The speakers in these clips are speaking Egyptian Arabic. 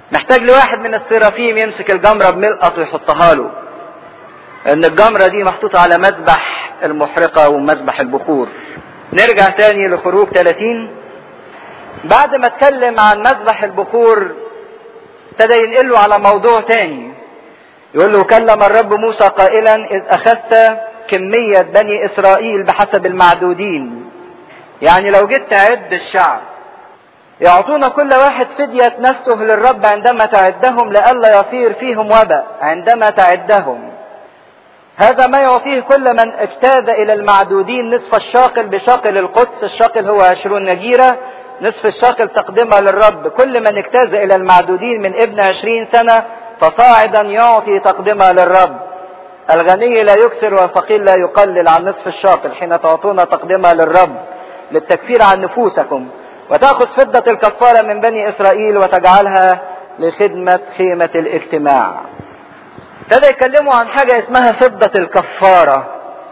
محتاج لواحد من السرافيم يمسك الجمرة بملقط ويحطها له ان الجمرة دي محطوطة على مذبح المحرقة ومذبح البخور نرجع تاني لخروج 30 بعد ما اتكلم عن مذبح البخور ابتدى ينقله على موضوع تاني يقول له كلم الرب موسى قائلا اذ اخذت كمية بني اسرائيل بحسب المعدودين يعني لو جيت تعد الشعب يعطون كل واحد فدية نفسه للرب عندما تعدهم لئلا يصير فيهم وباء عندما تعدهم هذا ما يعطيه كل من اجتاز الى المعدودين نصف الشاقل بشاقل القدس الشاقل هو عشرون نجيرة نصف الشاقل تقدمها للرب كل من اجتاز الى المعدودين من ابن عشرين سنة فصاعدا يعطي تقدمها للرب الغني لا يكسر والفقير لا يقلل عن نصف الشاقل حين تعطون تقدمها للرب للتكفير عن نفوسكم وتأخذ فضة الكفارة من بني إسرائيل وتجعلها لخدمة خيمة الاجتماع ابتدى يتكلموا عن حاجة اسمها فضة الكفارة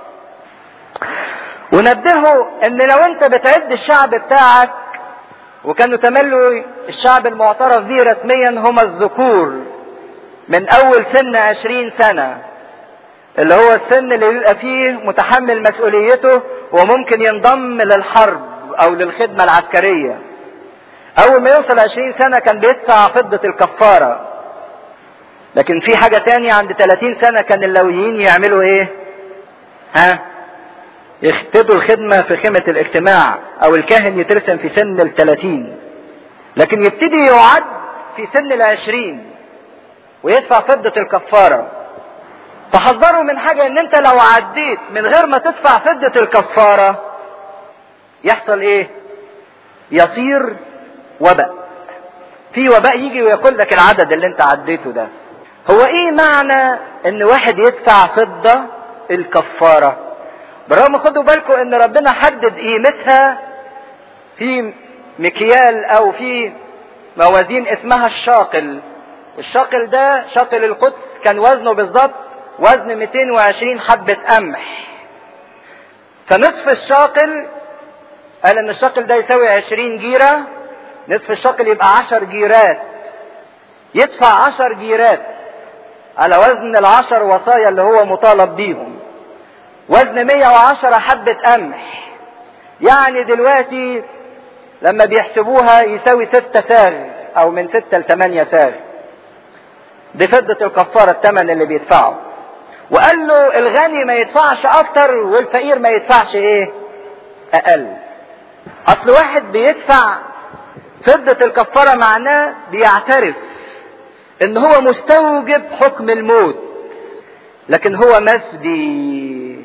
ونبهوا ان لو انت بتعد الشعب بتاعك وكانوا تملوا الشعب المعترف به رسميا هم الذكور من اول سن عشرين سنة اللي هو السن اللي بيبقى فيه متحمل مسؤوليته وممكن ينضم للحرب او للخدمة العسكرية اول ما يوصل عشرين سنة كان بيدفع فضة الكفارة لكن في حاجة تانية عند 30 سنة كان اللويين يعملوا ايه ها يختبوا الخدمة في خيمة الاجتماع او الكاهن يترسم في سن الثلاثين لكن يبتدي يعد في سن العشرين ويدفع فضة الكفارة فحذروا من حاجة ان انت لو عديت من غير ما تدفع فضة الكفارة يحصل ايه يصير وباء في وباء يجي وياكل لك العدد اللي انت عديته ده هو ايه معنى ان واحد يدفع فضة الكفارة بالرغم خدوا بالكم ان ربنا حدد قيمتها في مكيال او في موازين اسمها الشاقل الشاقل ده شاقل القدس كان وزنه بالظبط وزن 220 حبة قمح فنصف الشاقل قال ان الشاقل ده يساوي 20 جيرة نصف الشاقل يبقى 10 جيرات يدفع 10 جيرات على وزن العشر وصايا اللي هو مطالب بيهم وزن 110 حبة قمح يعني دلوقتي لما بيحسبوها يساوي ستة ساغ او من ستة لثمانية ساغ دي فضة الكفارة الثمن اللي بيدفعه وقال له الغني ما يدفعش اكتر والفقير ما يدفعش ايه اقل اصل واحد بيدفع فضة الكفارة معناه بيعترف ان هو مستوجب حكم الموت لكن هو مفدي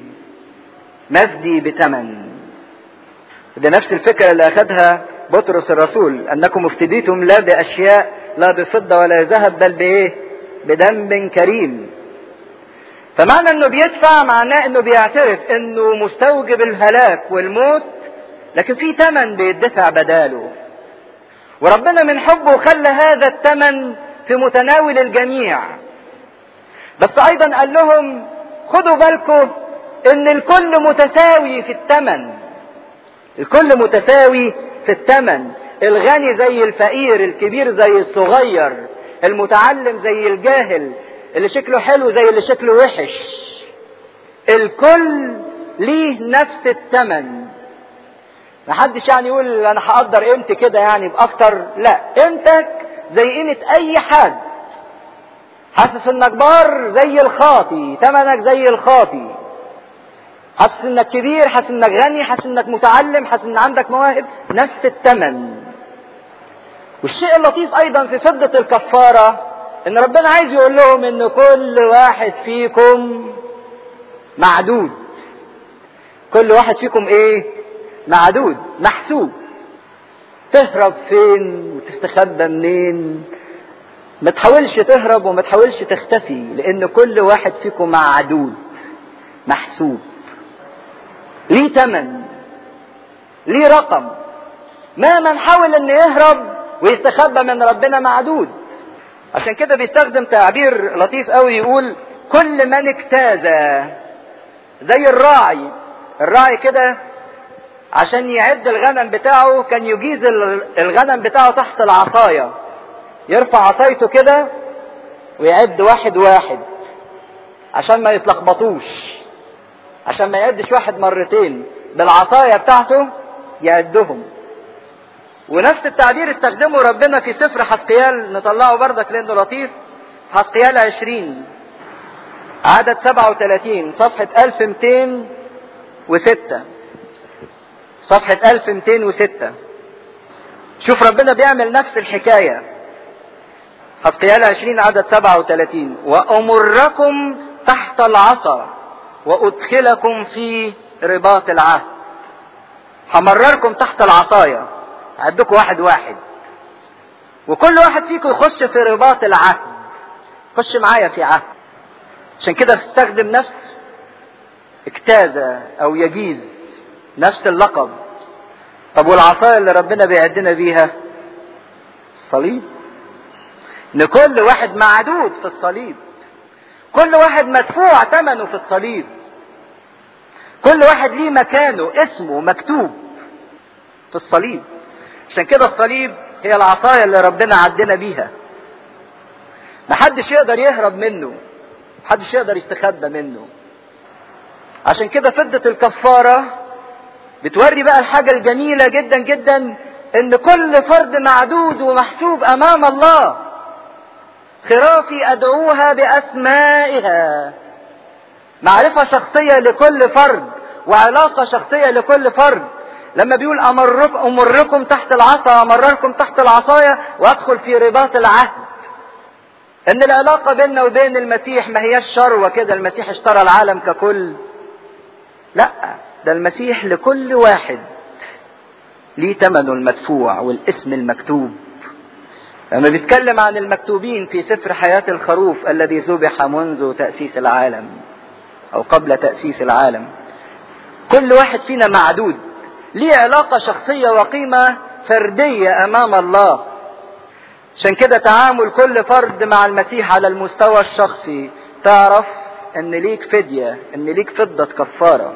مفدي بثمن ده نفس الفكرة اللي اخذها بطرس الرسول انكم افتديتم لا باشياء لا بفضة ولا ذهب بل بايه بدم كريم فمعنى انه بيدفع معناه انه بيعترف انه مستوجب الهلاك والموت لكن في ثمن بيدفع بداله وربنا من حبه خلى هذا الثمن في متناول الجميع بس ايضا قال لهم خدوا بالكم ان الكل متساوي في الثمن الكل متساوي في الثمن الغني زي الفقير الكبير زي الصغير المتعلم زي الجاهل اللي شكله حلو زي اللي شكله وحش الكل ليه نفس الثمن محدش يعني يقول انا هقدر قيمتي كده يعني باكتر لا قيمتك زي قيمة اي حد حاسس انك بار زي الخاطي تمنك زي الخاطي حاسس انك كبير حاسس انك غني حاسس انك متعلم حاسس ان عندك مواهب نفس الثمن والشيء اللطيف ايضا في فضة الكفارة ان ربنا عايز يقول لهم ان كل واحد فيكم معدود كل واحد فيكم ايه معدود محسوب تهرب فين وتستخبى منين ما تحاولش تهرب وما تحاولش تختفي لان كل واحد فيكم معدود محسوب ليه تمن ليه رقم مهما نحاول ان يهرب ويستخبى من ربنا معدود عشان كده بيستخدم تعبير لطيف قوي يقول كل من اجتاز زي الراعي الراعي كده عشان يعد الغنم بتاعه كان يجيز الغنم بتاعه تحت العصاية يرفع عصايته كده ويعد واحد واحد عشان ما يتلخبطوش عشان ما يعدش واحد مرتين بالعصايه بتاعته يعدهم ونفس التعبير استخدمه ربنا في سفر حسقيال نطلعه بردك لانه لطيف حسقيال 20 عدد 37 صفحة 1206 صفحة 1206 شوف ربنا بيعمل نفس الحكاية حسقيال 20 عدد 37 وأمركم تحت العصا وأدخلكم في رباط العهد همرركم تحت العصاية عدكم واحد واحد وكل واحد فيكم يخش في رباط العهد خش معايا في عهد عشان كده استخدم نفس اجتاز او يجيز نفس اللقب طب والعصاية اللي ربنا بيعدنا بيها الصليب ان كل واحد معدود في الصليب كل واحد مدفوع ثمنه في الصليب كل واحد ليه مكانه اسمه مكتوب في الصليب عشان كده الصليب هي العصاية اللي ربنا عدنا بيها محدش يقدر يهرب منه محدش يقدر يستخبى منه عشان كده فضة الكفارة بتوري بقى الحاجة الجميلة جدا جدا ان كل فرد معدود ومحسوب امام الله خرافي ادعوها باسمائها معرفة شخصية لكل فرد وعلاقة شخصية لكل فرد لما بيقول أمركم, أمركم تحت العصا أمرركم تحت العصاية وأدخل في رباط العهد إن العلاقة بيننا وبين المسيح ما هياش شروة كده المسيح اشترى العالم ككل لا ده المسيح لكل واحد ليه ثمنه المدفوع والاسم المكتوب لما بيتكلم عن المكتوبين في سفر حياة الخروف الذي ذبح منذ تأسيس العالم أو قبل تأسيس العالم كل واحد فينا معدود ليه علاقة شخصية وقيمة فردية أمام الله عشان كده تعامل كل فرد مع المسيح على المستوى الشخصي تعرف ان ليك فدية ان ليك فضة كفارة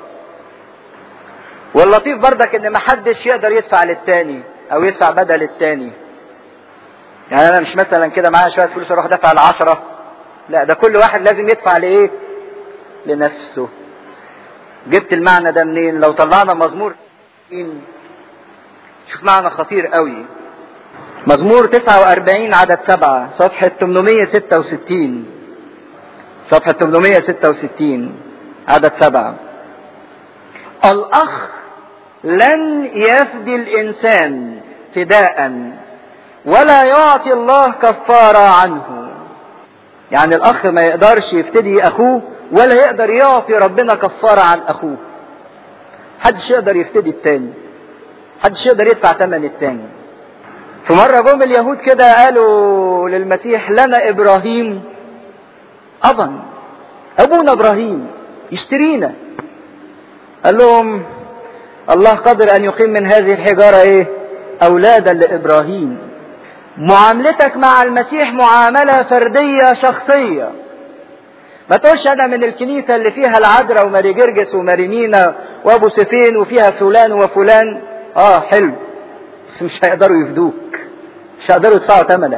واللطيف بردك ان محدش يقدر يدفع للتاني او يدفع بدل التاني يعني انا مش مثلا كده معايا شوية فلوس اروح دافع العشرة لا ده كل واحد لازم يدفع لايه لنفسه جبت المعنى ده منين لو طلعنا مزمور شوف معنى خطير قوي مزمور 49 عدد 7 صفحة 866 صفحة 866 عدد 7 الأخ لن يفدي الإنسان فداء ولا يعطي الله كفارة عنه يعني الأخ ما يقدرش يفتدي أخوه ولا يقدر يعطي ربنا كفارة عن أخوه محدش يقدر يفتدي التاني محدش يقدر يدفع ثمن التاني في مرة جم اليهود كده قالوا للمسيح لنا إبراهيم أبا أبونا إبراهيم يشترينا قال لهم الله قادر أن يقيم من هذه الحجارة إيه أولادا لإبراهيم معاملتك مع المسيح معاملة فردية شخصية ما تقولش انا من الكنيسة اللي فيها العذراء وماري جرجس وماري مينا وابو سفين وفيها فلان وفلان اه حلو بس مش هيقدروا يفدوك مش هيقدروا يدفعوا ثمنك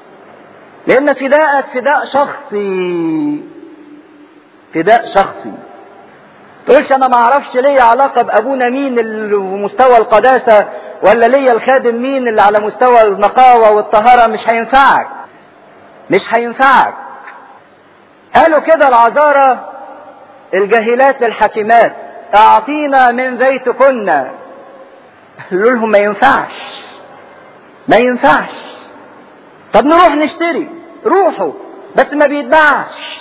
لان فداءك فداء شخصي فداء شخصي تقولش انا ما اعرفش ليا علاقة بابونا مين اللي مستوى القداسة ولا ليا الخادم مين اللي على مستوى النقاوة والطهارة مش هينفعك مش هينفعك قالوا كده العذارى الجاهلات للحكيمات اعطينا من زيتكن قالوا لهم ما ينفعش ما ينفعش طب نروح نشتري روحوا بس ما بيتباعش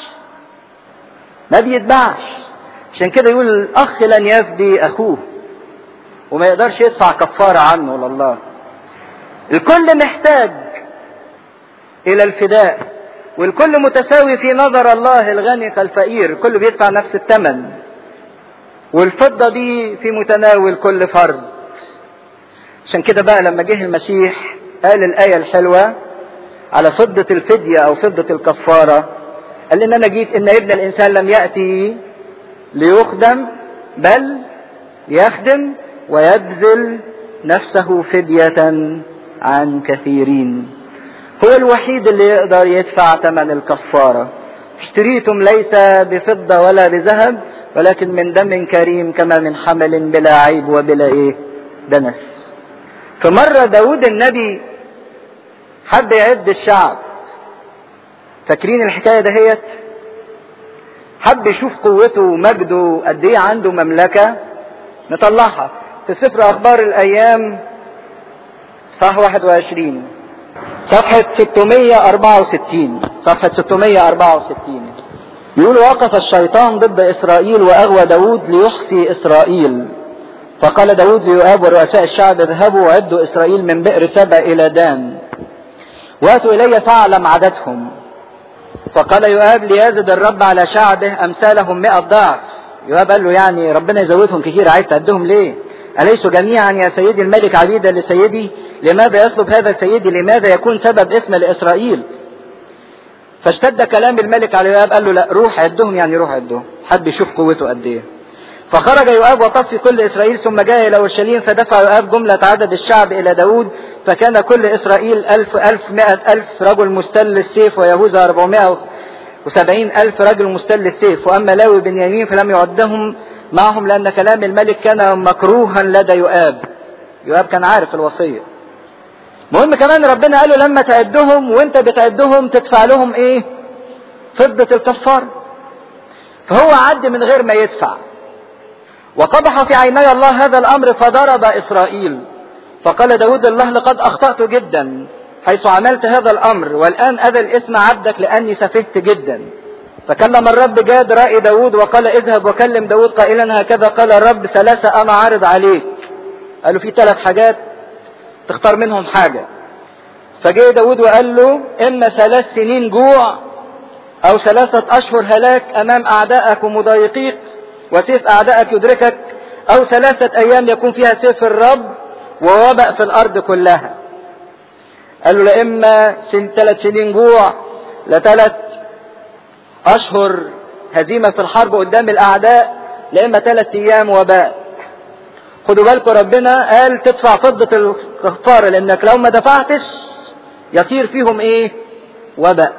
ما بيتباعش عشان كده يقول الاخ لن يفدي اخوه وما يقدرش يدفع كفارة عنه لله الكل محتاج الى الفداء والكل متساوي في نظر الله الغني كالفقير كله بيدفع نفس الثمن والفضة دي في متناول كل فرد عشان كده بقى لما جه المسيح قال الآية الحلوة على فضة الفدية أو فضة الكفارة قال إن أنا جيت إن ابن الإنسان لم يأتي ليخدم بل يخدم ويبذل نفسه فدية عن كثيرين هو الوحيد اللي يقدر يدفع ثمن الكفارة اشتريتم ليس بفضة ولا بذهب ولكن من دم كريم كما من حمل بلا عيب وبلا ايه دنس فمرة داود النبي حب يعد الشعب فاكرين الحكاية دهيت حب يشوف قوته ومجده قد ايه عنده مملكة نطلعها في سفر اخبار الايام صح 21 صفحة 664 صفحة 664 يقول وقف الشيطان ضد إسرائيل وأغوى داود ليحصي إسرائيل فقال داود ليؤاب ورؤساء الشعب اذهبوا وعدوا إسرائيل من بئر سبع إلى دان واتوا إلي فاعلم عددهم فقال يؤاب ليزد الرب على شعبه أمثالهم مئة ضعف يؤاب قال له يعني ربنا يزودهم كتير عايز تعدهم ليه أليسوا جميعا يا سيدي الملك عبيدا لسيدي لماذا يطلب هذا سيدي لماذا يكون سبب اسم لإسرائيل فاشتد كلام الملك على يؤاب قال له لا روح عدهم يعني روح عدهم حد يشوف قوته قد ايه فخرج يؤاب وطف في كل اسرائيل ثم جاء الى اورشليم فدفع يؤاب جملة عدد الشعب الى داود فكان كل اسرائيل الف الف مائة الف رجل مستل السيف ويهوذا اربعمائة وسبعين الف رجل مستل السيف واما لاوي بنيامين فلم يعدهم معهم لان كلام الملك كان مكروها لدى يؤاب يؤاب كان عارف الوصيه مهم كمان ربنا قال له لما تعدهم وانت بتعدهم تدفع لهم ايه فضة الكفار فهو عد من غير ما يدفع وقبح في عيني الله هذا الامر فضرب اسرائيل فقال داود الله لقد اخطأت جدا حيث عملت هذا الامر والان اذى الاسم عبدك لاني سفهت جدا فكلم الرب جاد رأي داود وقال اذهب وكلم داود قائلا هكذا قال الرب ثلاثة انا عارض عليك قالوا في ثلاث حاجات تختار منهم حاجة فجاء داود وقال له إما ثلاث سنين جوع أو ثلاثة أشهر هلاك أمام أعدائك ومضايقيك وسيف أعدائك يدركك أو ثلاثة أيام يكون فيها سيف الرب ووبأ في الأرض كلها قال له لا إما سن ثلاث سنين جوع لثلاث أشهر هزيمة في الحرب قدام الأعداء لا إما ثلاث أيام وباء خدوا بالكم ربنا قال تدفع فضة الكفارة لأنك لو ما دفعتش يصير فيهم إيه؟ وباء.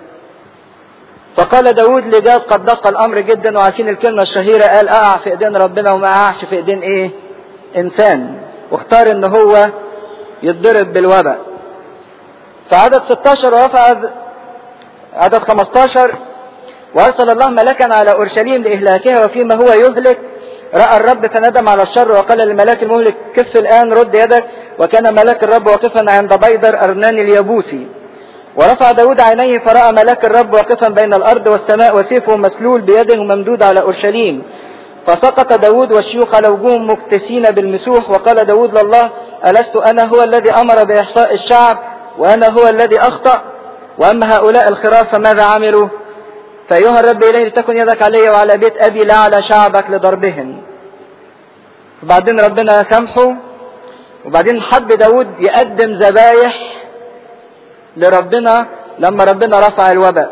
فقال داود لجاد قد دق الأمر جدا وعارفين الكلمة الشهيرة قال أقع في إيدين ربنا وما أقعش في إيدين إيه؟ إنسان. واختار إن هو يتضرب بالوباء. فعدد 16 ورفع عدد 15 وأرسل الله ملكا على أورشليم لإهلاكها وفيما هو يهلك رأى الرب فندم على الشر وقال للملاك المهلك كف الآن رد يدك وكان ملاك الرب واقفا عند بيدر أرنان اليابوسي ورفع داود عينيه فرأى ملاك الرب واقفا بين الأرض والسماء وسيفه مسلول بيده ممدود على أورشليم فسقط داود والشيوخ على وجوههم مكتسين بالمسوح وقال داود لله ألست أنا هو الذي أمر بإحصاء الشعب وأنا هو الذي أخطأ وأما هؤلاء الخراف فماذا عملوا فأيها الرب إليه لتكن يدك علي وعلى بيت أبي لا على شعبك لضربهم وبعدين ربنا سامحه وبعدين حب داود يقدم ذبايح لربنا لما ربنا رفع الوباء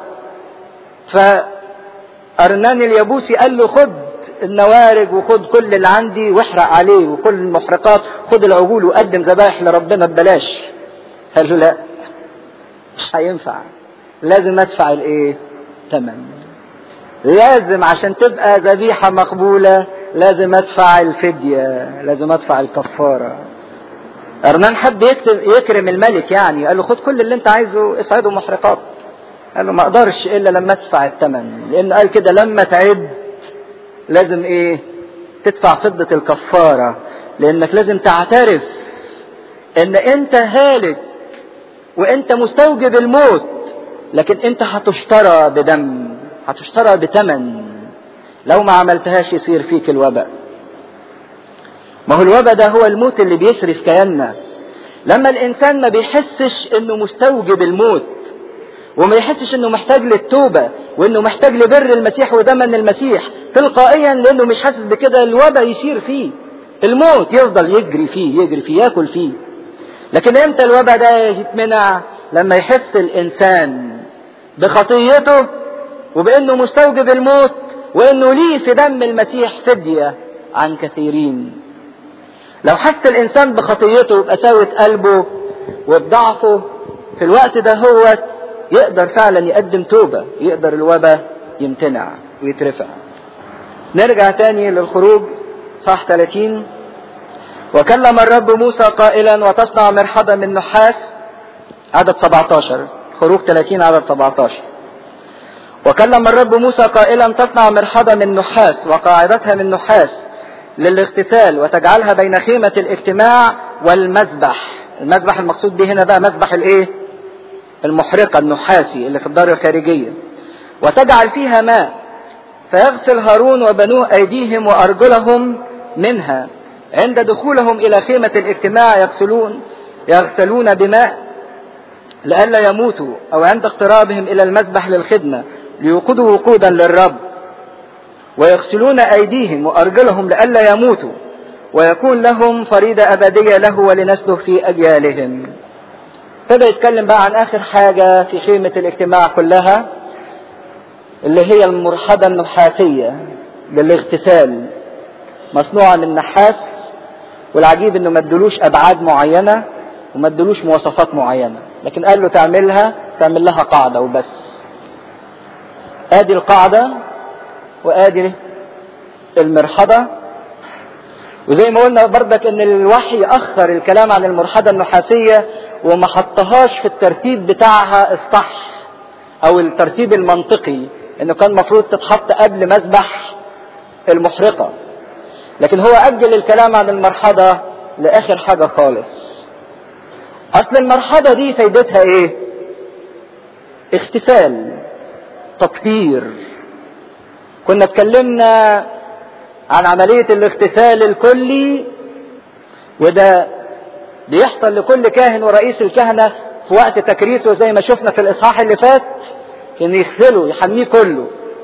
فأرنان اليابوسي قال له خد النوارج وخد كل اللي عندي واحرق عليه وكل المحرقات خد العجول وقدم ذبايح لربنا ببلاش قال له لا مش هينفع لازم ادفع الايه ثمن لازم عشان تبقى ذبيحة مقبولة لازم ادفع الفدية لازم ادفع الكفارة ارنان حب يكتب يكرم الملك يعني قال له خد كل اللي انت عايزه اصعده محرقات قال له ما اقدرش الا لما ادفع الثمن لان قال كده لما تعد لازم ايه تدفع فضة الكفارة لانك لازم تعترف ان انت هالك وانت مستوجب الموت لكن انت هتشترى بدم هتشترى بثمن لو ما عملتهاش يصير فيك الوباء ما هو الوباء ده هو الموت اللي بيسري في كياننا لما الانسان ما بيحسش انه مستوجب الموت وما يحسش انه محتاج للتوبة وانه محتاج لبر المسيح ودمن المسيح تلقائيا لانه مش حاسس بكده الوباء يصير فيه الموت يفضل يجري فيه يجري فيه ياكل فيه لكن امتى الوباء ده يتمنع لما يحس الانسان بخطيته وبانه مستوجب الموت وانه ليه في دم المسيح فدية عن كثيرين لو حس الانسان بخطيته بقساوة قلبه وبضعفه في الوقت ده هو يقدر فعلا يقدم توبة يقدر الوباء يمتنع ويترفع نرجع تاني للخروج صح 30 وكلم الرب موسى قائلا وتصنع مرحبا من نحاس عدد 17 خروج 30 عدد 17 وكلم الرب موسى قائلا تصنع مرحبا من نحاس وقاعدتها من نحاس للاغتسال وتجعلها بين خيمة الاجتماع والمذبح المذبح المقصود به هنا بقى مذبح الايه المحرقة النحاسي اللي في الدار الخارجية وتجعل فيها ماء فيغسل هارون وبنوه أيديهم وأرجلهم منها عند دخولهم إلى خيمة الاجتماع يغسلون يغسلون بماء لئلا يموتوا أو عند اقترابهم إلى المذبح للخدمة ليوقدوا وقودا للرب ويغسلون أيديهم وأرجلهم لئلا يموتوا ويكون لهم فريدة أبدية له ولنسله في أجيالهم ابتدى يتكلم بقى عن آخر حاجة في خيمة الاجتماع كلها اللي هي المرحضة النحاسية للاغتسال مصنوعة من نحاس والعجيب انه ما ادلوش ابعاد معينة وما ادلوش مواصفات معينة لكن قال له تعملها تعمل لها قاعدة وبس ادي القاعدة وادي المرحضة وزي ما قلنا بردك ان الوحي اخر الكلام عن المرحضة النحاسية وما حطهاش في الترتيب بتاعها الصح او الترتيب المنطقي انه كان المفروض تتحط قبل مذبح المحرقة لكن هو اجل الكلام عن المرحضة لاخر حاجة خالص اصل المرحضة دي فايدتها ايه اغتسال تطهير كنا اتكلمنا عن عملية الاغتسال الكلي وده بيحصل لكل كاهن ورئيس الكهنة في وقت تكريسه زي ما شفنا في الإصحاح اللي فات إن يغسله يحميه كله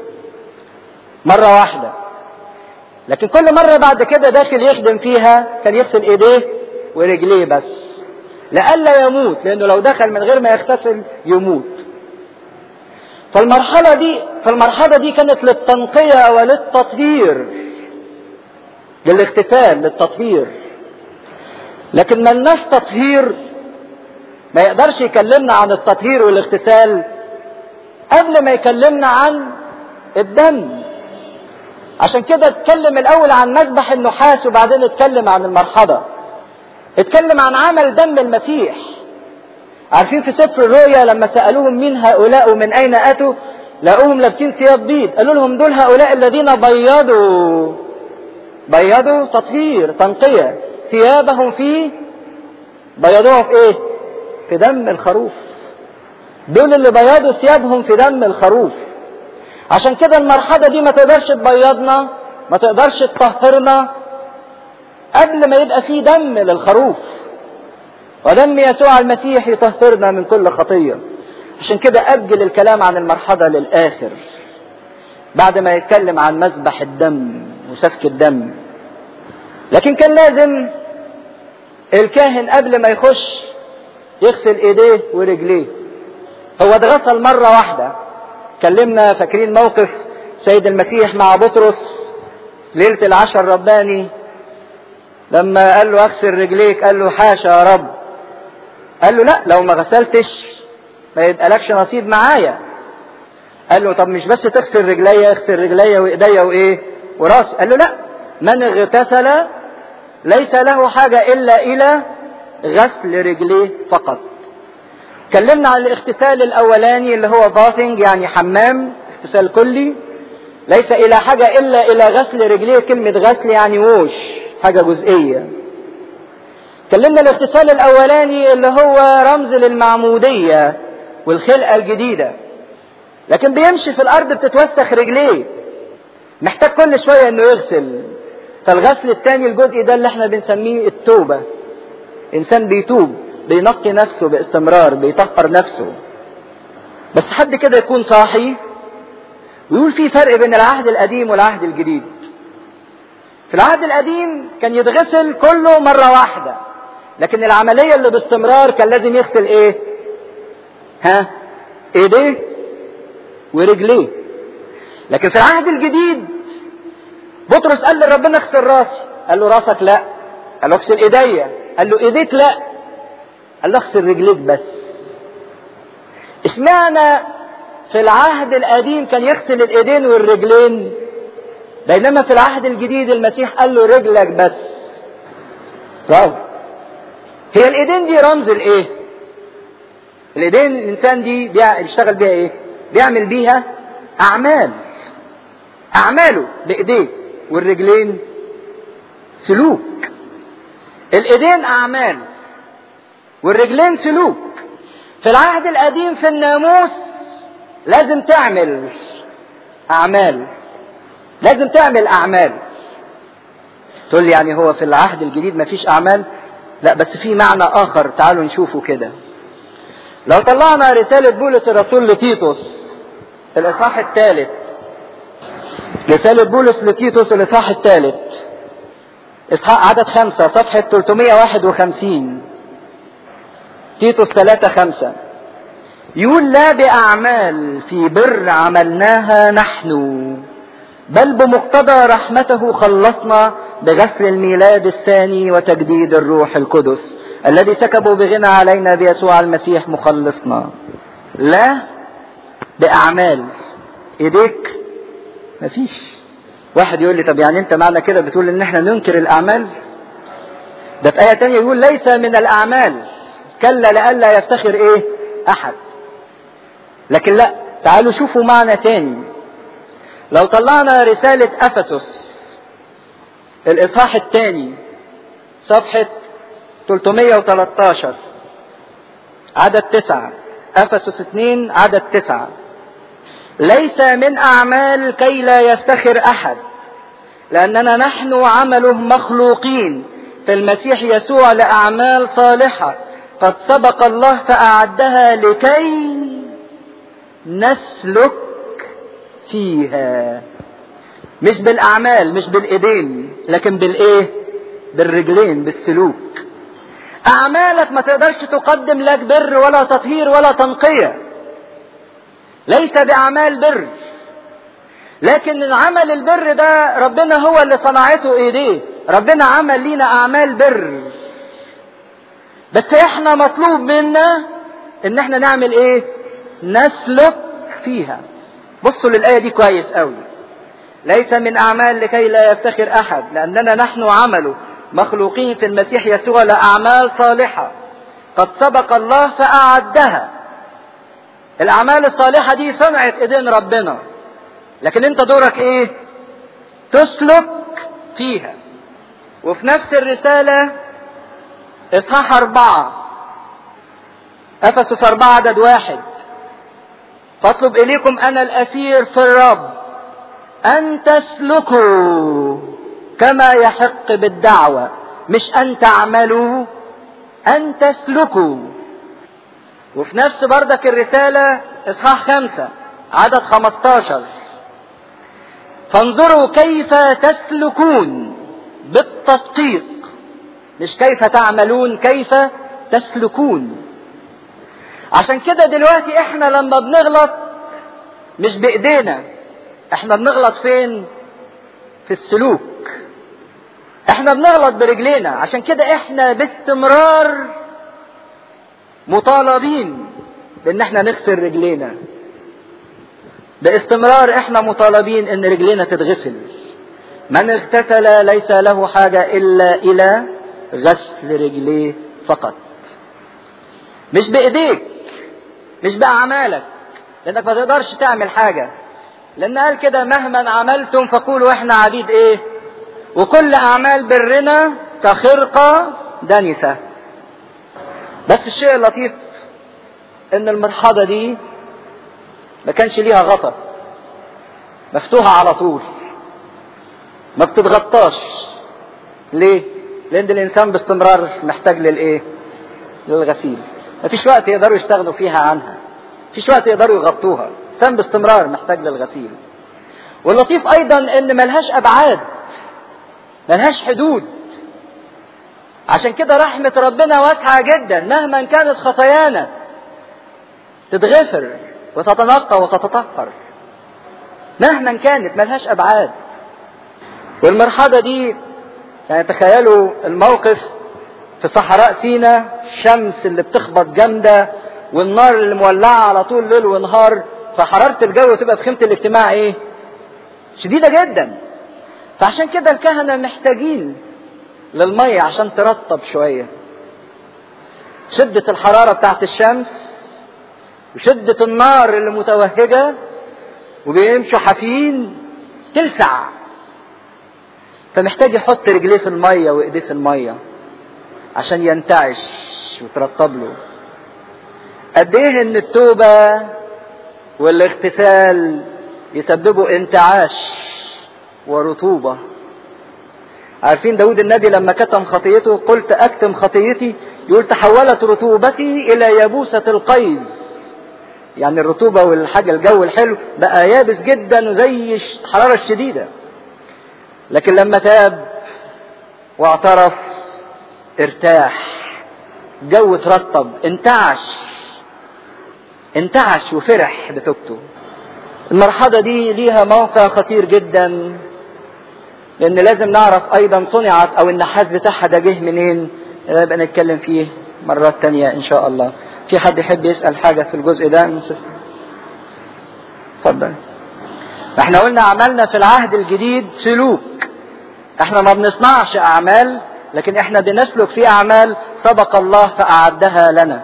مرة واحدة لكن كل مرة بعد كده داخل يخدم فيها كان يغسل إيديه ورجليه بس لئلا يموت لأنه لو دخل من غير ما يغتسل يموت فالمرحلة دي فالمرحلة دي كانت للتنقية وللتطهير للاغتسال للتطهير لكن ملناش تطهير ما يقدرش يكلمنا عن التطهير والاغتسال قبل ما يكلمنا عن الدم عشان كده اتكلم الاول عن مذبح النحاس وبعدين اتكلم عن المرحضة اتكلم عن عمل دم المسيح عارفين في سفر الرؤيا لما سألوهم مين هؤلاء ومن أين أتوا لقوهم لابسين ثياب بيض قالوا لهم دول هؤلاء الذين بيضوا بيضوا تطهير تنقية ثيابهم في بيضوها في ايه في دم الخروف دول اللي بيضوا ثيابهم في دم الخروف عشان كده المرحلة دي ما تقدرش تبيضنا ما تقدرش تطهرنا قبل ما يبقى في دم للخروف ودم يسوع المسيح يطهرنا من كل خطية عشان كده أجل الكلام عن المرحلة للآخر بعد ما يتكلم عن مذبح الدم وسفك الدم لكن كان لازم الكاهن قبل ما يخش يغسل ايديه ورجليه هو اتغسل مرة واحدة كلمنا فاكرين موقف سيد المسيح مع بطرس ليلة العشر رباني لما قال له اغسل رجليك قال له حاشا يا رب قال له لا لو ما غسلتش ما يبقالكش نصيب معايا قال له طب مش بس تغسل رجليا اغسل رجليا وايديا وايه وراسي قال له لا من اغتسل ليس له حاجة الا الى غسل رجليه فقط اتكلمنا عن الاغتسال الاولاني اللي هو باثنج يعني حمام اغتسال كلي ليس الى حاجة الا الى غسل رجليه كلمة غسل يعني ووش حاجة جزئية اتكلمنا الاغتسال الاولاني اللي هو رمز للمعمودية والخلقة الجديدة لكن بيمشي في الارض بتتوسخ رجليه محتاج كل شوية انه يغسل فالغسل الثاني الجزء ده اللي احنا بنسميه التوبة انسان بيتوب بينقي نفسه باستمرار بيطهر نفسه بس حد كده يكون صاحي ويقول في فرق بين العهد القديم والعهد الجديد في العهد القديم كان يتغسل كله مرة واحدة لكن العملية اللي باستمرار كان لازم يغسل ايه ها ايديه ورجليه لكن في العهد الجديد بطرس قال لربنا اغسل راسي قال له راسك لا قال له اغسل ايديا قال له ايديك لا قال له اغسل رجليك بس اشمعنى في العهد القديم كان يغسل الايدين والرجلين بينما في العهد الجديد المسيح قال له رجلك بس برافو هي الايدين دي رمز الايه الايدين الانسان دي بيشتغل بيها ايه بيعمل بيها اعمال اعماله بايديه والرجلين سلوك الايدين اعمال والرجلين سلوك في العهد القديم في الناموس لازم تعمل اعمال لازم تعمل اعمال تقول لي يعني هو في العهد الجديد مفيش اعمال لا بس في معنى اخر تعالوا نشوفه كده لو طلعنا رسالة بولس الرسول لتيتوس الاصحاح الثالث رسالة بولس لتيتوس الاصحاح الثالث اصحاح عدد خمسة صفحة 351 تيتوس ثلاثة خمسة يقول لا بأعمال في بر عملناها نحن بل بمقتضى رحمته خلصنا بغسل الميلاد الثاني وتجديد الروح القدس الذي سكبوا بغنى علينا بيسوع المسيح مخلصنا لا بأعمال ايديك مفيش واحد يقول لي طب يعني انت معنى كده بتقول ان احنا ننكر الاعمال ده في آية تانية يقول ليس من الأعمال كلا لئلا يفتخر إيه؟ أحد. لكن لا تعالوا شوفوا معنى تاني. لو طلعنا رسالة أفسس الإصحاح الثاني صفحة 313 عدد تسعة أفسس 2 عدد تسعة ليس من أعمال كي لا يفتخر أحد لأننا نحن عمله مخلوقين في المسيح يسوع لأعمال صالحة قد سبق الله فأعدها لكي نسلك فيها مش بالأعمال مش بالإيدين لكن بالإيه؟ بالرجلين بالسلوك أعمالك ما تقدرش تقدم لك بر ولا تطهير ولا تنقية ليس بأعمال بر لكن عمل البر ده ربنا هو اللي صنعته ايديه ربنا عمل لينا اعمال بر بس احنا مطلوب منا ان احنا نعمل ايه نسلك فيها بصوا للآية دي كويس قوي ليس من أعمال لكي لا يفتخر أحد لأننا نحن عمله مخلوقين في المسيح يسوع لأعمال صالحة قد سبق الله فأعدها الأعمال الصالحة دي صنعت إيدين ربنا لكن أنت دورك إيه؟ تسلك فيها وفي نفس الرسالة إصحاح أربعة أفسس أربعة عدد واحد فاطلب إليكم أنا الأسير في الرب أن تسلكوا كما يحق بالدعوة مش أن تعملوا أن تسلكوا وفي نفس بردك الرسالة إصحاح خمسة عدد خمستاشر فانظروا كيف تسلكون بالتدقيق مش كيف تعملون كيف تسلكون عشان كده دلوقتي احنا لما بنغلط مش بايدينا احنا بنغلط فين في السلوك احنا بنغلط برجلينا عشان كده احنا باستمرار مطالبين بان احنا نغسل رجلينا باستمرار احنا مطالبين ان رجلينا تتغسل من اغتسل ليس له حاجة الا الى غسل رجليه فقط مش بايديك مش باعمالك لانك ما تقدرش تعمل حاجة لان قال كده مهما عملتم فقولوا احنا عبيد ايه وكل اعمال برنا كخرقة دنسة بس الشيء اللطيف ان المرحضة دي ما كانش ليها غطا مفتوحة على طول ما بتتغطاش ليه لان الانسان باستمرار محتاج للايه للغسيل مفيش وقت يقدروا يستغنوا فيها عنها مفيش وقت يقدروا يغطوها الانسان باستمرار محتاج للغسيل واللطيف ايضا ان ملهاش ابعاد ملهاش حدود عشان كده رحمة ربنا واسعة جدا مهما كانت خطايانا تتغفر وتتنقى وتتطهر مهما كانت ملهاش ابعاد والمرحلة دي يعني تخيلوا الموقف في صحراء سينا الشمس اللي بتخبط جامدة والنار اللي مولعة على طول ليل ونهار فحرارة الجو تبقى في خيمة الاجتماع ايه شديدة جدا فعشان كده الكهنة محتاجين للمية عشان ترطب شوية شدة الحرارة بتاعت الشمس وشدة النار اللي متوهجة وبيمشوا حافيين تلسع فمحتاج يحط رجليه في المية وايديه في المية عشان ينتعش وترطب له قد ايه ان التوبة والاغتسال يسببوا انتعاش ورطوبة عارفين داود النبي لما كتم خطيته قلت اكتم خطيتي يقول تحولت رطوبتي الى يبوسة القيظ يعني الرطوبة والحاجة الجو الحلو بقى يابس جدا وزي الحرارة الشديدة لكن لما تاب واعترف ارتاح جو ترطب انتعش انتعش وفرح بتوبته المرحلة دي ليها موقع خطير جدا لان لازم نعرف ايضا صنعت او النحاس بتاعها ده جه منين نبقى نتكلم فيه مرات تانية ان شاء الله في حد يحب يسأل حاجة في الجزء ده اتفضل احنا قلنا عملنا في العهد الجديد سلوك احنا ما بنصنعش اعمال لكن احنا بنسلك في اعمال سبق الله فاعدها لنا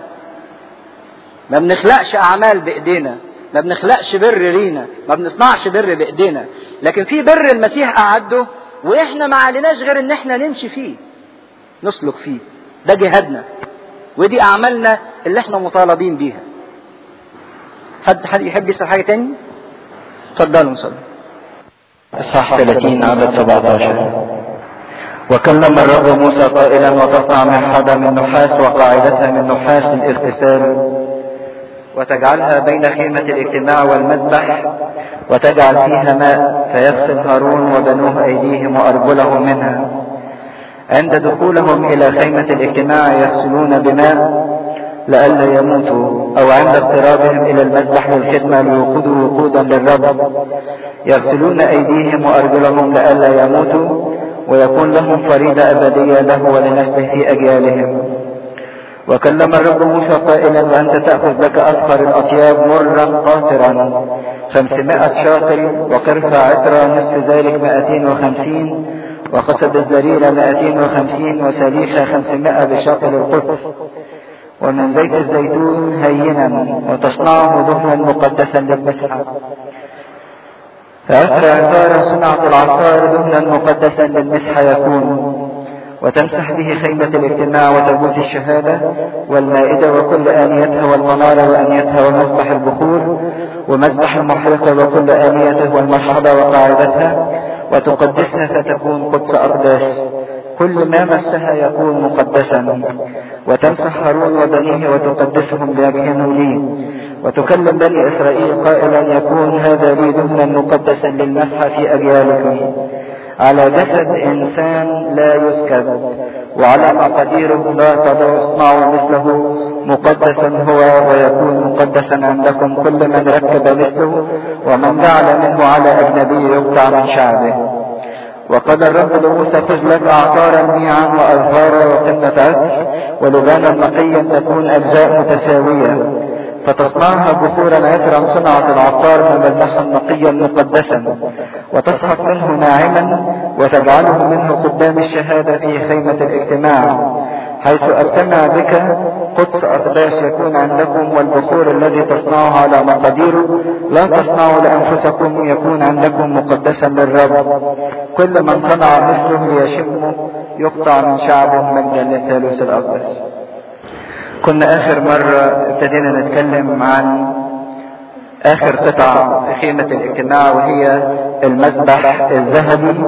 ما بنخلقش اعمال بايدينا ما بنخلقش بر لينا ما بنصنعش بر بايدينا لكن في بر المسيح اعده واحنا ما عليناش غير ان احنا نمشي فيه نسلك فيه ده جهادنا ودي اعمالنا اللي احنا مطالبين بيها حد حد يحب يسال حاجه تاني اتفضلوا نصلي اصحاح 30 عدد 17 وكلم الرب موسى قائلا وتصنع مرحاضة من نحاس وقاعدتها من نحاس الاغتسال وتجعلها بين خيمة الاجتماع والمذبح وتجعل فيها ماء فيغسل هارون وبنوه أيديهم وأرجلهم منها عند دخولهم إلى خيمة الاجتماع يغسلون بماء لئلا يموتوا أو عند اقترابهم إلى المذبح للخدمة ليوقدوا وقودا للرب يغسلون أيديهم وأرجلهم لئلا يموتوا ويكون لهم فريدة أبدية له ولنسله في أجيالهم وكلم الرب موسى قائلا وأنت تأخذ لك أفخر الأطياب مرا قاطرا خمسمائة شاطر وقرفة عطرة نصف ذلك مائتين وخمسين وقصب الزريرة مائتين وخمسين وسليخة خمسمائة بشاطر القدس ومن زيت الزيتون هينا وتصنعه دهنا مقدسا للمسحة فأكثر عطار صنعة العطار دهنا مقدسا للمسحة يكون وتمسح به خيمة الاجتماع وتابوت الشهادة والمائدة وكل آنيتها والمنارة وآنيتها ومذبح البخور ومذبح المحرقة وكل آنيته والمرحضة وقاعدتها وتقدسها فتكون قدس أقداس كل ما مسها يكون مقدسا وتمسح هارون وبنيه وتقدسهم ليكهنوا لي وتكلم بني إسرائيل قائلا يكون هذا لي دهنا مقدسا للمسح في أجيالكم على جسد إنسان لا يسكب وعلى مقاديره لا تصنعوا مثله مقدسا هو ويكون مقدسا عندكم كل من ركب مثله ومن جعل منه على أجنبي يقطع من شعبه وقال الرب لموسى خذ لك أعطارا ميعا وأزهارا وقنة عطر ولبانا نقيا تكون أجزاء متساوية فتصنعها بخورا عطرا صنعت العطار مملحا نقيا مقدسا وتسحق منه ناعما وتجعله منه قدام الشهادة في خيمة الاجتماع حيث أجتمع بك قدس أقداس يكون عندكم والبخور الذي تصنعه على مقاديره لا تصنعوا لأنفسكم يكون عندكم مقدسا للرب كل من صنع مثله ليشمه يقطع من شعبه مجدا للثالوث الأقدس كنا آخر مرة ابتدينا نتكلم عن آخر قطعة في خيمة الاجتماع وهي المذبح الذهبي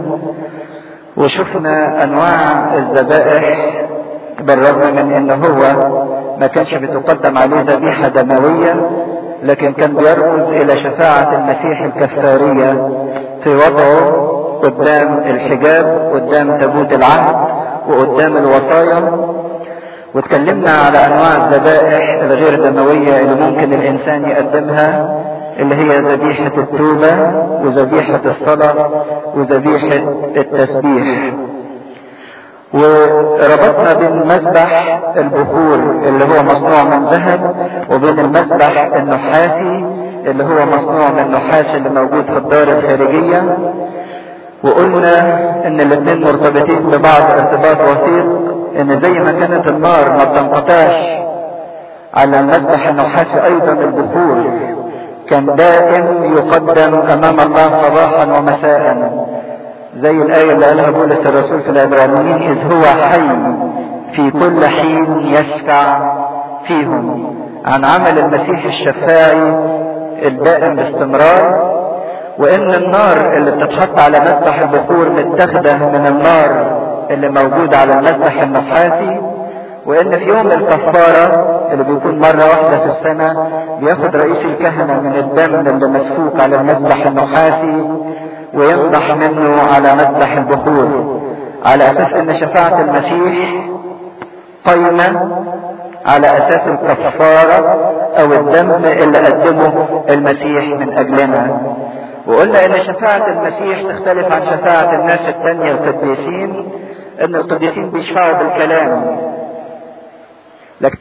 وشفنا أنواع الذبائح بالرغم من ان هو ما كانش بتقدم عليه ذبيحة دموية لكن كان بيرمز الى شفاعة المسيح الكفارية في وضعه قدام الحجاب قدام تابوت العهد وقدام الوصايا واتكلمنا على انواع الذبائح الغير دموية اللي ممكن الانسان يقدمها اللي هي ذبيحة التوبة وذبيحة الصلاة وذبيحة التسبيح وربطنا بين مسبح البخور اللي هو مصنوع من ذهب وبين المسبح النحاسي اللي هو مصنوع من النحاس اللي موجود في الدار الخارجية وقلنا ان الاثنين مرتبطين ببعض ارتباط وثيق ان زي ما كانت النار ما بتنقطعش على المسبح النحاسي ايضا البخور كان دائم يقدم امام الله صباحا ومساء زي الآية اللي قالها بولس الرسول في العبرانيين إذ هو حي في كل حين يشفع فيهم عن عمل المسيح الشفاعي الدائم باستمرار وإن النار اللي بتتحط على مسبح البخور متاخدة من النار اللي موجودة على المسبح النحاسي وإن في يوم الكفارة اللي بيكون مرة واحدة في السنة بياخد رئيس الكهنة من الدم اللي مسفوك على المسبح النحاسي وينضح منه على مذبح البخور على اساس ان شفاعة المسيح قيمة على اساس الكفارة او الدم اللي قدمه المسيح من اجلنا وقلنا ان شفاعة المسيح تختلف عن شفاعة الناس التانية القديسين ان القديسين بيشفعوا بالكلام لكن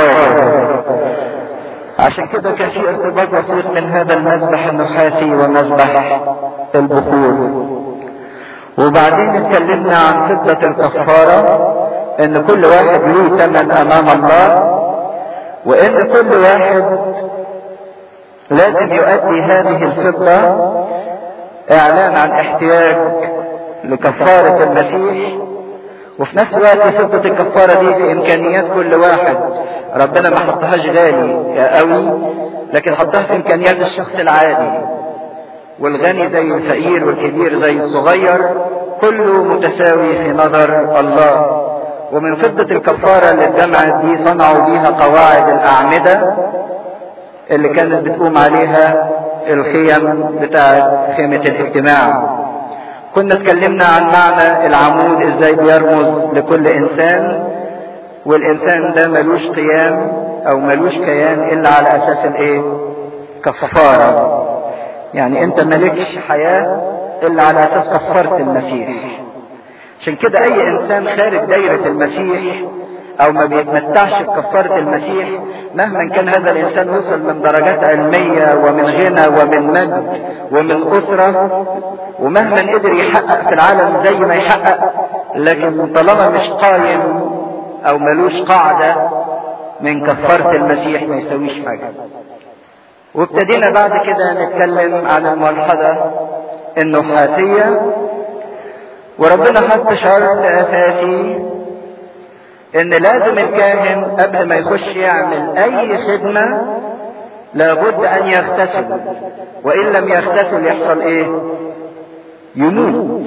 عشان كده كان في ارتباط وثيق من هذا المذبح النحاسي ومذبح البخور وبعدين اتكلمنا عن فضة الكفارة ان كل واحد له ثمن امام الله وان كل واحد لازم يؤدي هذه الفضة اعلان عن احتياج لكفارة المسيح وفي نفس الوقت فضة الكفارة دي في امكانيات كل واحد ربنا ما حطهاش غالي قوي لكن حطها في امكانيات الشخص العادي والغني زي الفقير والكبير زي الصغير كله متساوي في نظر الله ومن فضة الكفارة اللي اتجمعت دي صنعوا بيها قواعد الأعمدة اللي كانت بتقوم عليها الخيم بتاعت خيمة الاجتماع كنا اتكلمنا عن معنى العمود ازاي بيرمز لكل انسان والانسان ده ملوش قيام او ملوش كيان الا على اساس الايه كفارة يعني انت مالكش حياة الا على اساس كفارة المسيح عشان كده اي انسان خارج دايرة المسيح او ما بيتمتعش بكفارة المسيح مهما كان هذا الانسان وصل من درجات علمية ومن غنى ومن مجد ومن اسرة ومهما قدر يحقق في العالم زي ما يحقق لكن طالما مش قايم او ملوش قاعدة من كفارة المسيح ما يسويش حاجة وابتدينا بعد كده نتكلم عن الملحظة النحاسية وربنا حط شرط اساسي ان لازم الكاهن قبل ما يخش يعمل اي خدمة لابد ان يغتسل وان لم يغتسل يحصل ايه يموت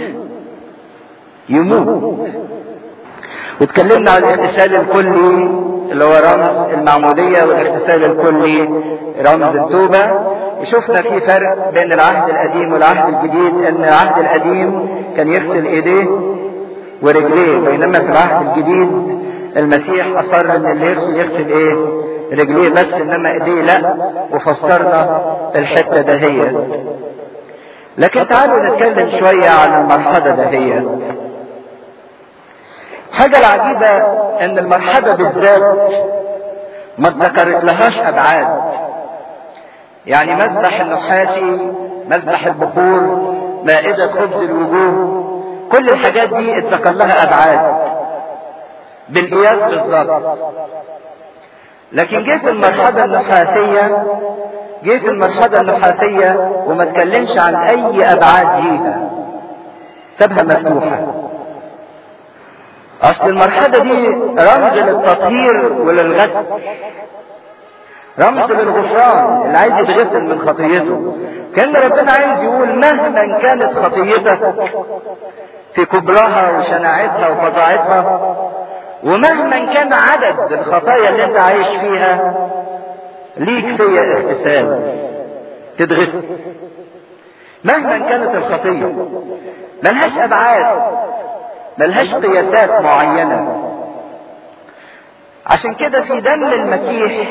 يموت واتكلمنا عن الاغتسال الكلي اللي هو رمز المعمودية والاغتسال الكلي رمز التوبة وشفنا في فرق بين العهد القديم والعهد الجديد ان العهد القديم كان يغسل ايديه ورجليه بينما في العهد الجديد المسيح اصر ان اللي يغسل يغسل ايه رجليه بس انما ايديه لا وفسرنا الحته دهيت لكن تعالوا نتكلم شويه عن المرحله دهيت حاجة العجيبة ان المرحلة بالذات ما اتذكرت لهاش ابعاد يعني مذبح النحاسي مذبح البخور مائدة خبز الوجوه كل الحاجات دي اتذكر لها ابعاد بالقياس بالظبط لكن جه في المرحلة النحاسية جه في المرحلة النحاسية وما تكلمش عن اي ابعاد ليها سابها مفتوحة اصل المرحلة دي رمز للتطهير وللغسل رمز للغفران اللي عايز يتغسل من خطيته كان ربنا عايز يقول مهما كانت خطيتك في كبرها وشناعتها وفظاعتها ومهما كان عدد الخطايا اللي انت عايش فيها ليك فيا اغتسال تتغسل مهما كانت الخطية ملهاش ابعاد ملهاش قياسات معينة عشان كده في دم المسيح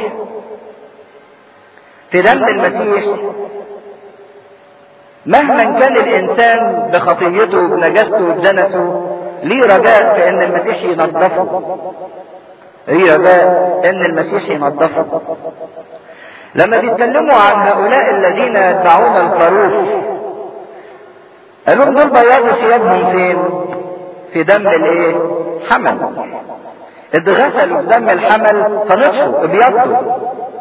في دم المسيح مهما كان الانسان بخطيته وبنجاسته وبدنسه ليه رجاء في ان المسيح ينظفه ليه رجاء ان المسيح ينظفه لما بيتكلموا عن هؤلاء الذين يتبعون الخروف قالوا دول بياضوا ثيابهم فين في دم الايه حمل اتغسلوا في دم الحمل فنطفوا ابيضوا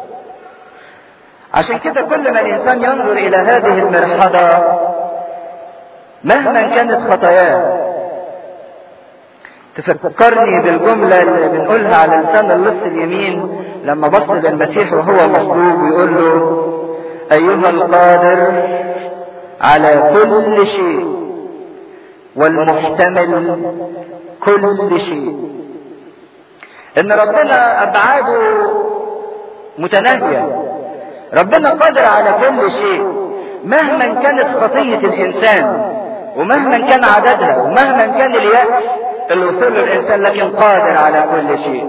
عشان كده كل ما الانسان ينظر الى هذه المرحله مهما كانت خطاياه تفكرني بالجملة اللي بنقولها على لسان اللص اليمين لما بص للمسيح وهو مصلوب ويقول له أيها القادر على كل شيء والمحتمل كل شيء إن ربنا أبعاده متناهية ربنا قادر على كل شيء مهما كانت خطية الإنسان ومهما كان عددها ومهما كان اليأس اللي وصل له الإنسان لكن قادر على كل شيء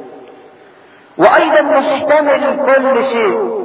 وأيضا محتمل كل شيء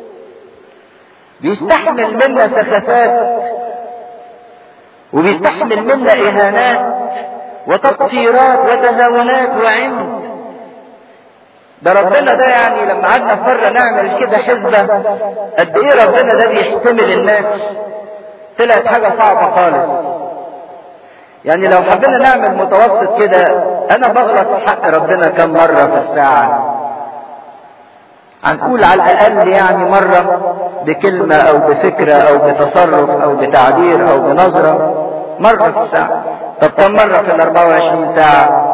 بيستحمل منا سخافات وبيستحمل منا إهانات وتقصيرات وتهاونات وعند ده ربنا ده يعني لما قعدنا في مرة نعمل كده حسبة قد ايه ربنا ده بيحتمل الناس طلعت حاجة صعبة خالص يعني لو حبينا نعمل متوسط كده انا بغلط في حق ربنا كم مرة في الساعة هنقول على الاقل يعني مرة بكلمة او بفكرة او بتصرف او بتعبير او بنظرة مرة في الساعة طب كم مرة في ال 24 ساعة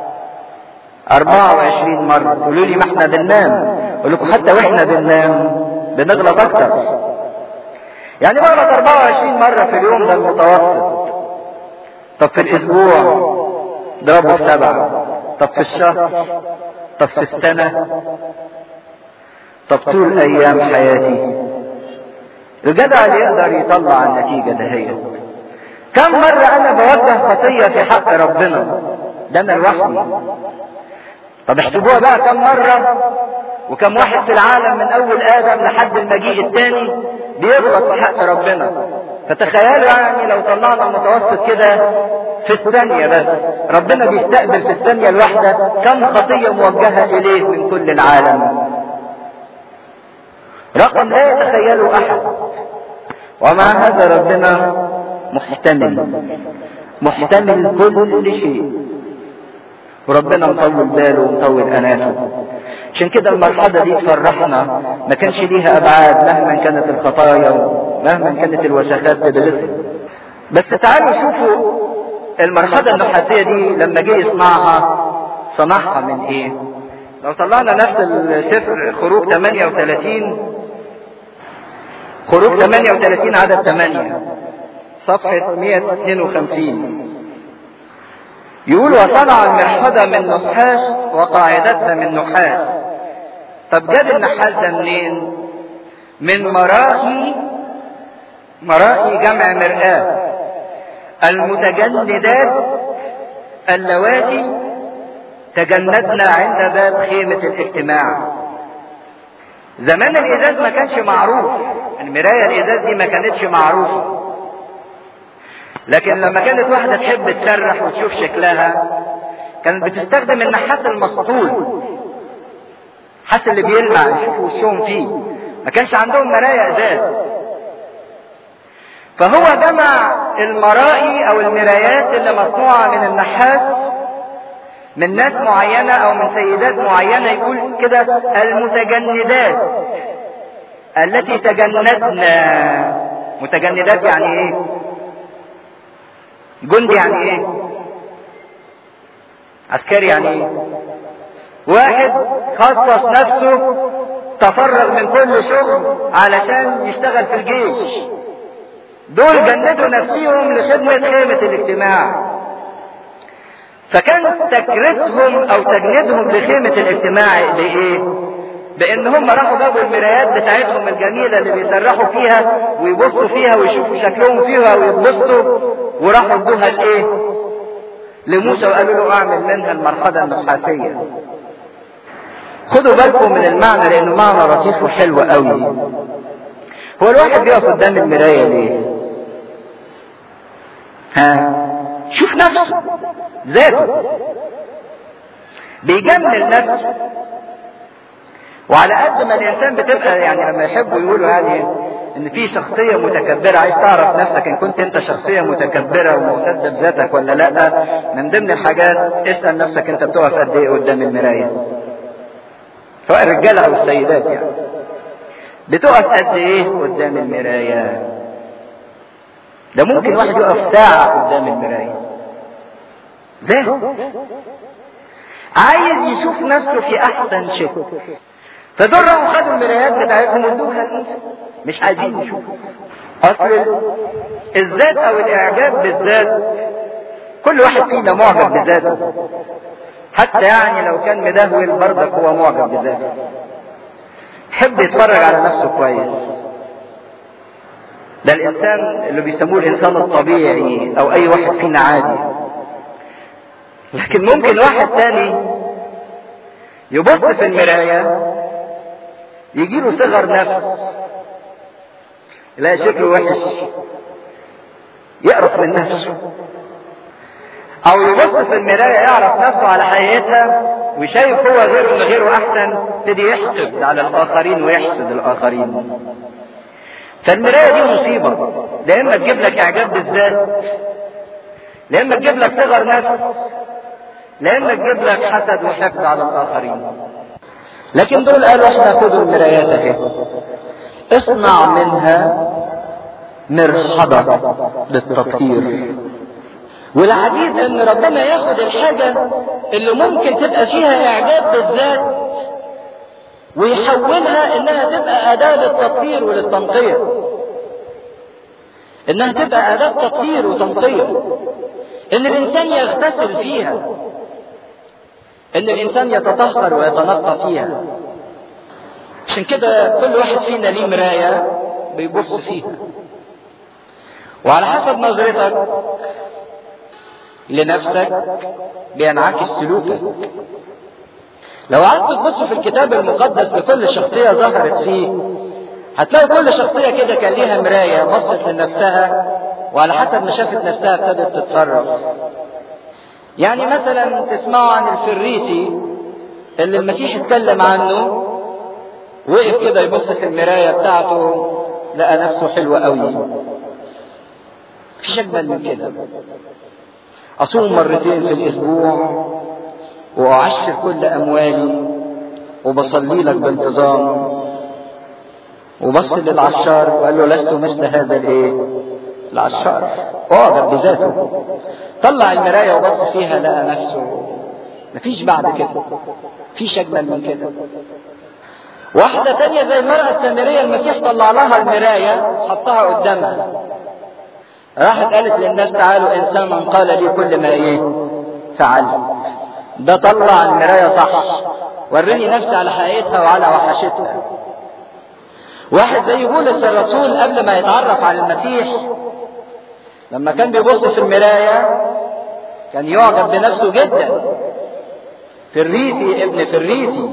24 مرة تقولوا لي ما احنا بننام اقول لكم حتى واحنا بننام بنغلط اكتر يعني بغلط 24 مرة في اليوم ده المتوسط طب في الاسبوع ضربه في سبعة طب في الشهر طب في السنة طب طول ايام حياتي الجدع اللي يقدر يطلع النتيجة دهيت كم مرة انا بوجه خطية في حق ربنا ده انا لوحدي طب احسبوها بقى كم مرة وكم واحد في العالم من اول ادم لحد المجيء الثاني بيغلط في حق ربنا فتخيلوا يعني لو طلعنا المتوسط كده في الثانية بس ربنا بيستقبل في الثانية الواحدة كم خطية موجهة إليه من كل العالم رقم لا يتخيله أحد ومع هذا ربنا محتمل محتمل كل شيء وربنا مطول باله ومطول أناته عشان كده المرحلة دي تفرحنا ما كانش ليها أبعاد مهما كانت الخطايا ومهما كانت الوسخات تدرسها بس تعالوا شوفوا المرحلة النحاسية دي لما جه يصنعها صنعها من ايه لو طلعنا نفس السفر خروج 38 خروج 38 عدد 8 صفحة 152 يقول وصنع المرحضة من نحاس وقاعدتها من نحاس طب جاب النحاس ده منين من مراهي مراهي جمع مرآة المتجندات اللواتي تجندنا عند باب خيمة الاجتماع زمان الإزاز ما كانش معروف المراية الإزاز دي ما كانتش معروفة لكن لما كانت واحدة تحب تسرح وتشوف شكلها كانت بتستخدم النحاس المسطول حتى اللي بيلمع يشوفوا وشهم فيه ما كانش عندهم مرايا ازاز فهو جمع المرائي او المرايات اللي مصنوعة من النحاس من ناس معينة او من سيدات معينة يقول كده المتجندات التي تجندنا متجندات يعني ايه جندي يعني ايه عسكري يعني ايه واحد خصص نفسه تفرغ من كل شغل علشان يشتغل في الجيش دول جندوا نفسهم لخدمة خيمة الاجتماع فكان تكريسهم او تجنيدهم لخيمة الاجتماع بايه بان هم راحوا جابوا المرايات بتاعتهم الجميلة اللي بيسرحوا فيها ويبصوا فيها ويشوفوا شكلهم فيها ويتبسطوا وراحوا ادوها لايه لموسى وقالوا له اعمل منها المرحلة النحاسية خدوا بالكم من المعنى لانه معنى لطيف وحلو قوي هو الواحد بيقف قدام المراية ليه ها شوف يشوف نفسه ذاته بيجمل نفسه وعلى قد ما الانسان بتبقى يعني لما يحبوا يقولوا يعني ان في شخصيه متكبره عايز تعرف نفسك ان كنت انت شخصيه متكبره ومعتده بذاتك ولا لا من ضمن الحاجات اسال نفسك انت بتقف قد ايه قدام المرايه سواء الرجاله او السيدات يعني بتقف قد ايه قدام المرايه ده ممكن واحد يقف ساعه قدام المرايه ليه عايز يشوف نفسه في احسن شكل فدول راحوا خدوا المرايات بتاعتهم وادوها الانثى مش عايزين يشوفوا اصل الذات او الاعجاب بالذات كل واحد فينا معجب بذاته حتى يعني لو كان مدهول برضك هو معجب بذاته يحب يتفرج على نفسه كويس ده الانسان اللي بيسموه الانسان الطبيعي او اي واحد فينا عادي لكن ممكن واحد تاني يبص في المرايه يجي له صغر نفس يلاقي شكله وحش يقرف من نفسه او يبص في المرايه يعرف نفسه على حقيقتها وشايف هو غيره ان غيره احسن يبتدي يحقد على الاخرين ويحسد الاخرين فالمرايه دي مصيبه لا اما تجيب لك اعجاب بالذات لا اما تجيب لك صغر نفس لا اما تجيب لك حسد وحقد على الاخرين لكن دول قالوا احنا خدوا المرايات اهي اصنع منها مرحبة للتطهير والعجيب ان ربنا ياخد الحاجة اللي ممكن تبقى فيها اعجاب بالذات ويحولها انها تبقى اداة للتطهير وللتنقية انها تبقى اداة تطهير وتنقية ان الانسان يغتسل فيها ان الانسان يتطهر ويتنقى فيها عشان كده كل واحد فينا ليه مرايه بيبص فيها وعلى حسب نظرتك لنفسك بينعكس سلوكك لو قعدت تبص في الكتاب المقدس لكل شخصية ظهرت فيه هتلاقي كل شخصية كده كان ليها مراية بصت لنفسها وعلى حسب ما شافت نفسها ابتدت تتصرف يعني مثلا تسمعوا عن الفريسي اللي المسيح اتكلم عنه وقف كده يبص في المراية بتاعته لقى نفسه حلو قوي مفيش اجمل من كده اصوم مرتين في الاسبوع واعشر كل اموالي وبصلي لك بانتظام وبص للعشار وقال له لست مثل هذا الايه العشار اعجب بذاته طلع المرايه وبص فيها لقى نفسه مفيش بعد كده مفيش اجمل من كده واحدة تانية زي المرأة السامرية المسيح طلع لها المراية حطها قدامها راحت قالت للناس تعالوا انسانا قال لي كل ما ايه فعلت ده طلع المراية صح وريني نفسي على حقيقتها وعلى وحشتها واحد زي بولس الرسول قبل ما يتعرف على المسيح لما كان بيبص في المراية كان يعجب بنفسه جدا فريسي ابن فريسي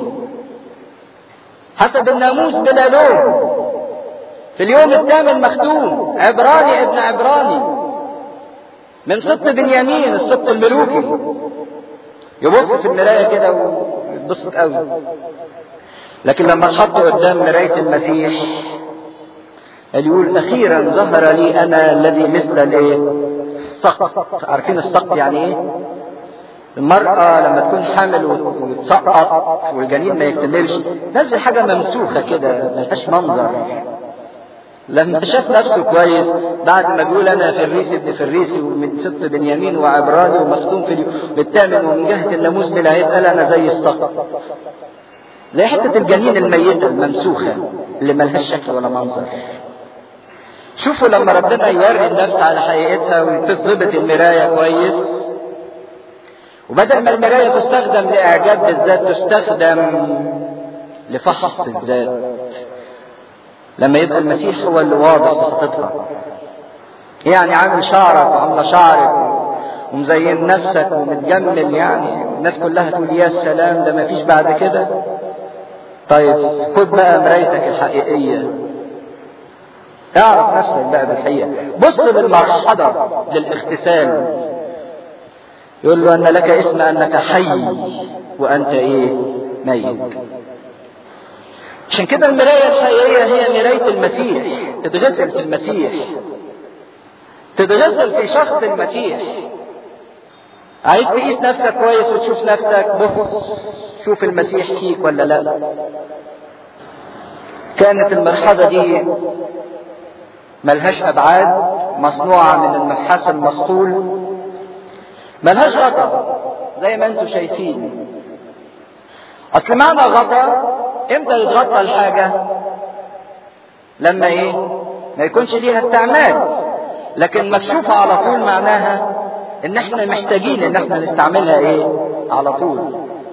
حسب الناموس بلا لوم في اليوم الثامن مختوم عبراني ابن عبراني من سبط بنيامين السبط الملوكي يبص في المرايه كده ويتبسط قوي لكن لما اتحط قدام مرايه المسيح قال يقول اخيرا ظهر لي انا الذي مثل الايه السقط عارفين السقط يعني ايه المرأة لما تكون حامل وتسقط والجنين ما يكتملش نزل حاجة ممسوخة كده ملهاش منظر لما شاف نفسه كويس بعد ما بيقول انا فريسي ابن فريسي ومن ست بنيامين وعبراني ومختوم في اليوم بالثامن ومن جهه الناموس بالعيد قال انا زي الصقر زي حته الجنين الميته الممسوخه اللي ملهاش شكل ولا منظر شوفوا لما ربنا يوري النفس على حقيقتها وتظبط المرايه كويس وبدل ما المرايه تستخدم لاعجاب بالذات تستخدم لفحص الذات لما يبقى المسيح هو اللي واضح في خطتها يعني عامل شعرك وعامله شعرك ومزين نفسك ومتجمل يعني الناس كلها تقول يا سلام ده ما فيش بعد كده طيب خد بقى مرايتك الحقيقية اعرف نفسك بقى بالحقيقة بص بالمرحلة للاغتسال يقول له أن لك اسم أنك حي وأنت إيه ميت عشان كده المراية الحقيقية هي مراية المسيح تتغسل في المسيح تتغسل في شخص المسيح عايز تقيس نفسك كويس وتشوف نفسك بص شوف المسيح فيك ولا لا كانت المرحلة دي ملهاش أبعاد مصنوعة من النحاس المصقول ملهاش غطا زي ما انتم شايفين أصل معنى غطا امتى يتغطى الحاجة لما ايه ما يكونش ليها استعمال لكن مكشوفة على طول معناها ان احنا محتاجين ان احنا نستعملها ايه على طول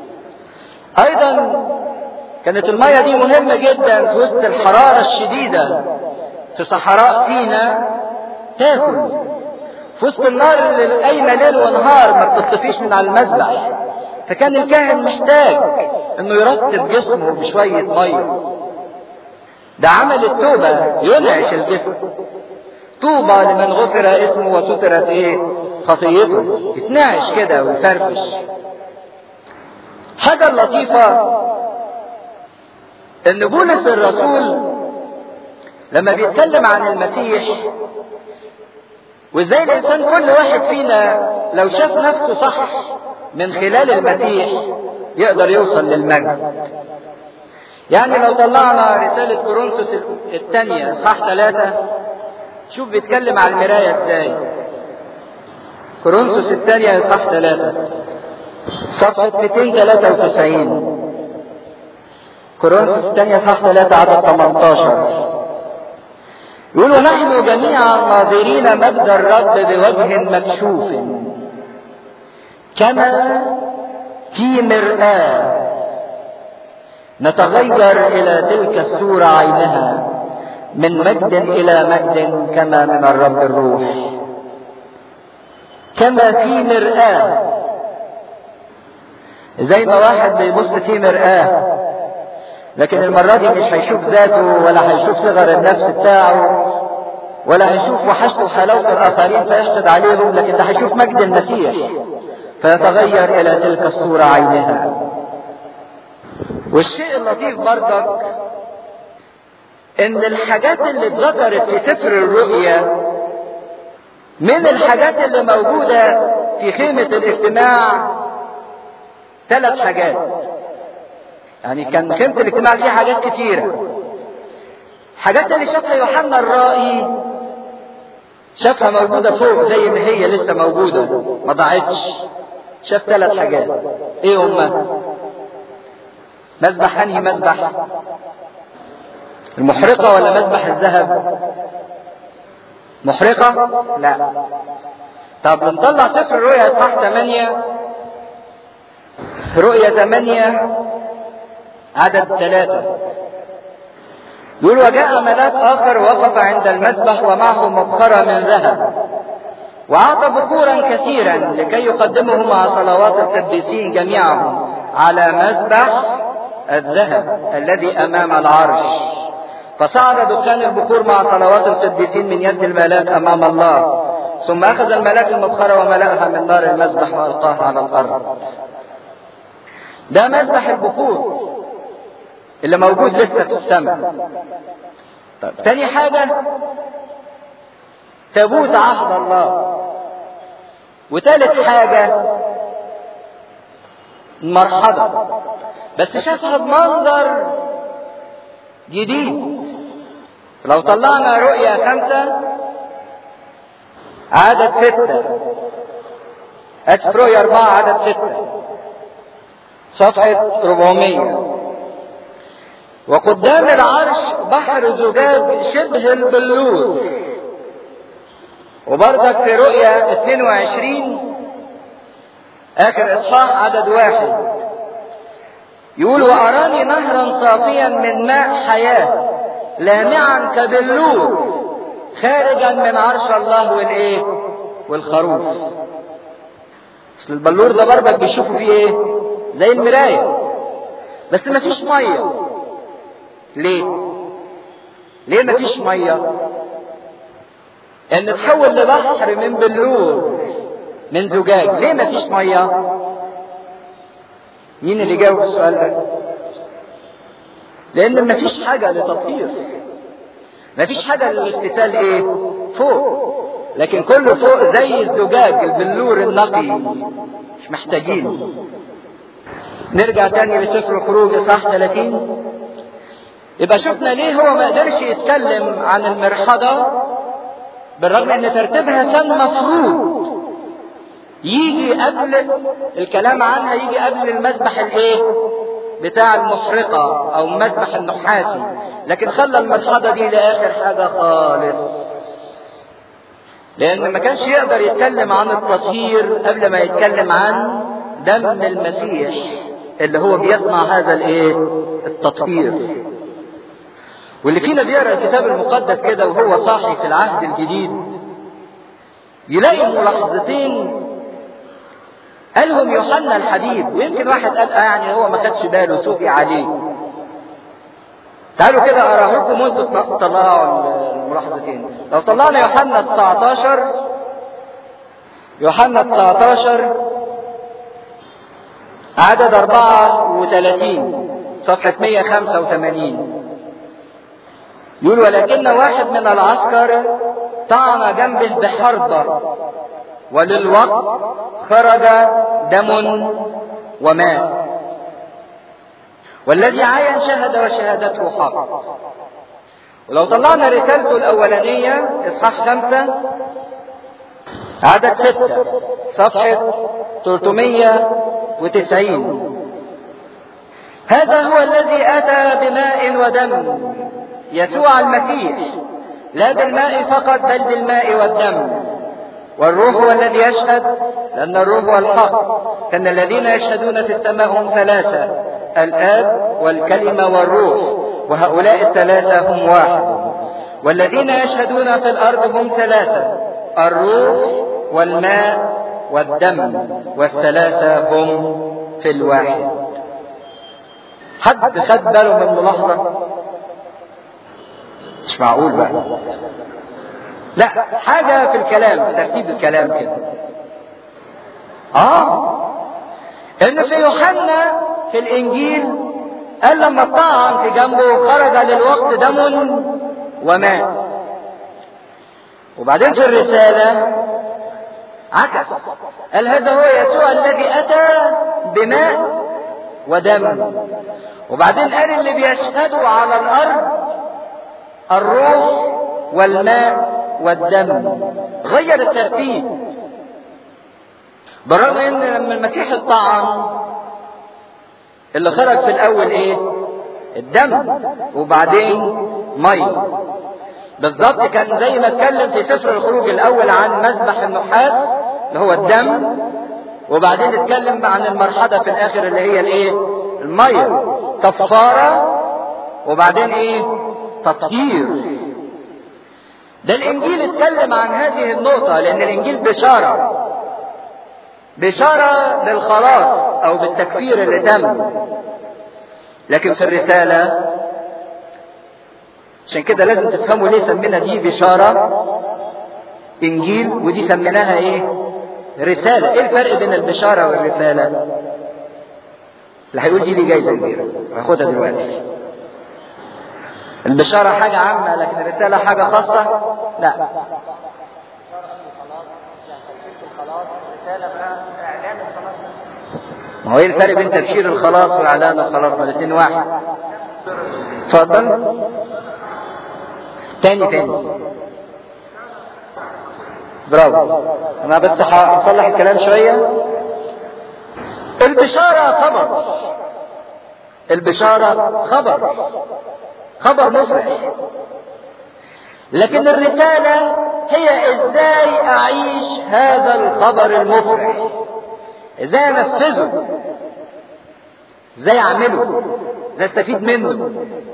ايضا كانت المية دي مهمة جدا في وسط الحرارة الشديدة في صحراء سينا تاكل في وسط النار اللي قايمة ليل ونهار ما بتطفيش من على المذبح فكان الكاهن محتاج انه يرطب جسمه بشوية مية ده عمل التوبة ينعش الجسم طوبى لمن غفر اسمه وسترت ايه خطيته يتنعش كده ويفرفش حاجة لطيفة ان بولس الرسول لما بيتكلم عن المسيح وازاي الانسان كل واحد فينا لو شاف نفسه صح من خلال المسيح يقدر يوصل للمجد يعني لو طلعنا رسالة كورنثوس الثانية اصحاح ثلاثة شوف بيتكلم عن المراية ازاي كورنثوس الثانية اصحاح ثلاثة صفحة 293 كورنثوس الثانية اصحاح ثلاثة عدد 18 يقول ونحن جميعا ناظرين مجد الرب بوجه مكشوف كما في مرآة نتغير إلى تلك الصورة عينها من مجد إلى مجد كما من الرب الروح كما في مرآة زي ما واحد بيبص في مرآة لكن المرة دي مش هيشوف ذاته ولا هيشوف صغر النفس بتاعه ولا هيشوف وحشته وحلاوة الآخرين فيحقد عليهم لكن ده هيشوف مجد المسيح فيتغير إلى تلك الصورة عينها والشيء اللطيف برضك ان الحاجات اللي اتذكرت في سفر الرؤيا من الحاجات اللي موجودة في خيمة الاجتماع ثلاث حاجات يعني كان خيمة الاجتماع فيها حاجات كتيرة حاجات اللي شافها يوحنا الرائي شافها موجودة فوق زي ما هي لسه موجودة ما ضاعتش شاف ثلاث حاجات ايه هما مذبح انهي مذبح المحرقة ولا مذبح الذهب محرقة لا طب نطلع سفر الرؤيا اصحاح 8 رؤيا 8 عدد ثلاثة يقول وجاء ملاك آخر وقف عند المسبح ومعه مبخرة من ذهب وأعطى بخورا كثيرا لكي يقدمه مع صلوات القديسين جميعهم على مذبح الذهب الذي أمام العرش فصعد دخان البخور مع صلوات القديسين من يد الملاك أمام الله ثم أخذ الملاك المبخرة وملأها من نار المذبح وألقاها على الأرض ده مذبح البخور اللي موجود لسه في السماء طب تاني حاجة تابوت عهد الله وتالت حاجة مرحبا بس شافها بمنظر جديد لو طلعنا رؤية خمسة عدد ستة أسف رؤية أربعة عدد ستة صفحة 400 وقدام العرش بحر زجاج شبه البلور وبرضك في رؤيا 22 آخر إصحاح عدد واحد يقول وأراني نهرا صافيا من ماء حياة لامعا كبلور خارجا من عرش الله والايه والخروف اصل البلور ده برضك بيشوفوا فيه ايه زي المرايه بس مفيش ميه ليه ليه مفيش ميه ان تحول لبحر من بلور من زجاج ليه مفيش ميه مين اللي جاوب السؤال ده لان مفيش حاجه لتطهير مفيش حاجه للاغتسال ايه فوق لكن كله فوق زي الزجاج البلور النقي مش محتاجين نرجع تاني لسفر الخروج اصحاح 30 يبقى شفنا ليه هو ما قدرش يتكلم عن المرحضة بالرغم ان ترتيبها كان مفروض يجي قبل الكلام عنها يجي قبل المذبح الايه بتاع المحرقة او المذبح النحاسي لكن خلى المرحضة دي لاخر حاجة خالص لان ما كانش يقدر يتكلم عن التطهير قبل ما يتكلم عن دم المسيح اللي هو بيصنع هذا الايه التطهير واللي فينا بيقرا الكتاب المقدس كده وهو صاحي في العهد الجديد يلاقي ملاحظتين قالهم يوحنا الحبيب ويمكن واحد قال آه يعني هو ما خدش باله سوقي عليه تعالوا كده اقراه لكم وانتوا تطلعوا الملاحظتين لو طلعنا يوحنا 19 يوحنا 19 عدد 34 صفحة 185 يقول ولكن واحد من العسكر طعن جنبه بحربة وللوقت خرج دم وماء والذي عاين شهد وشهادته حق ولو طلعنا رسالته الأولانية إصحاح خمسة عدد ستة صفحة 390 هذا هو الذي أتى بماء ودم يسوع المسيح لا بالماء فقط بل بالماء والدم والروح هو الذي يشهد لأن الروح هو الحق كان الذين يشهدون في السماء هم ثلاثة الآب والكلمة والروح وهؤلاء الثلاثة هم واحد والذين يشهدون في الأرض هم ثلاثة الروح والماء والدم والثلاثة هم في الواحد حد خد باله من ملاحظة مش معقول بقى لا حاجة في الكلام في ترتيب الكلام كده اه ان في يوحنا في الانجيل قال لما الطعن في جنبه خرج للوقت دم وماء وبعدين في الرسالة عكس قال هذا هو يسوع الذي أتى بماء ودم وبعدين قال اللي بيشهدوا على الأرض الروح والماء والدم غير الترتيب بالرغم ان لما المسيح الطعن اللي خرج في الاول ايه الدم وبعدين ميه بالظبط كان زي ما اتكلم في سفر الخروج الاول عن مذبح النحاس اللي هو الدم وبعدين اتكلم عن المرحله في الاخر اللي هي الايه الميه كفاره وبعدين ايه تطهير ده الانجيل اتكلم عن هذه النقطة لان الانجيل بشارة بشارة بالخلاص او بالتكفير اللي تم لكن في الرسالة عشان كده لازم تفهموا ليه سمينا دي بشارة انجيل ودي سميناها ايه رسالة ايه الفرق بين البشارة والرسالة اللي هيقول دي لي جايزة كبيرة هاخدها دلوقتي البشارة حاجة عامة لكن الرسالة حاجة خاصة لا ما هو ايه الفرق بين تبشير الخلاص واعلان الخلاص ما الاثنين واحد اتفضل تاني تاني برافو انا بس هصلح الكلام شوية البشارة خبر البشارة خبر خبر مفرح لكن الرسالة هي ازاي اعيش هذا الخبر المفرح ازاي انفذه ازاي اعمله ازاي استفيد منه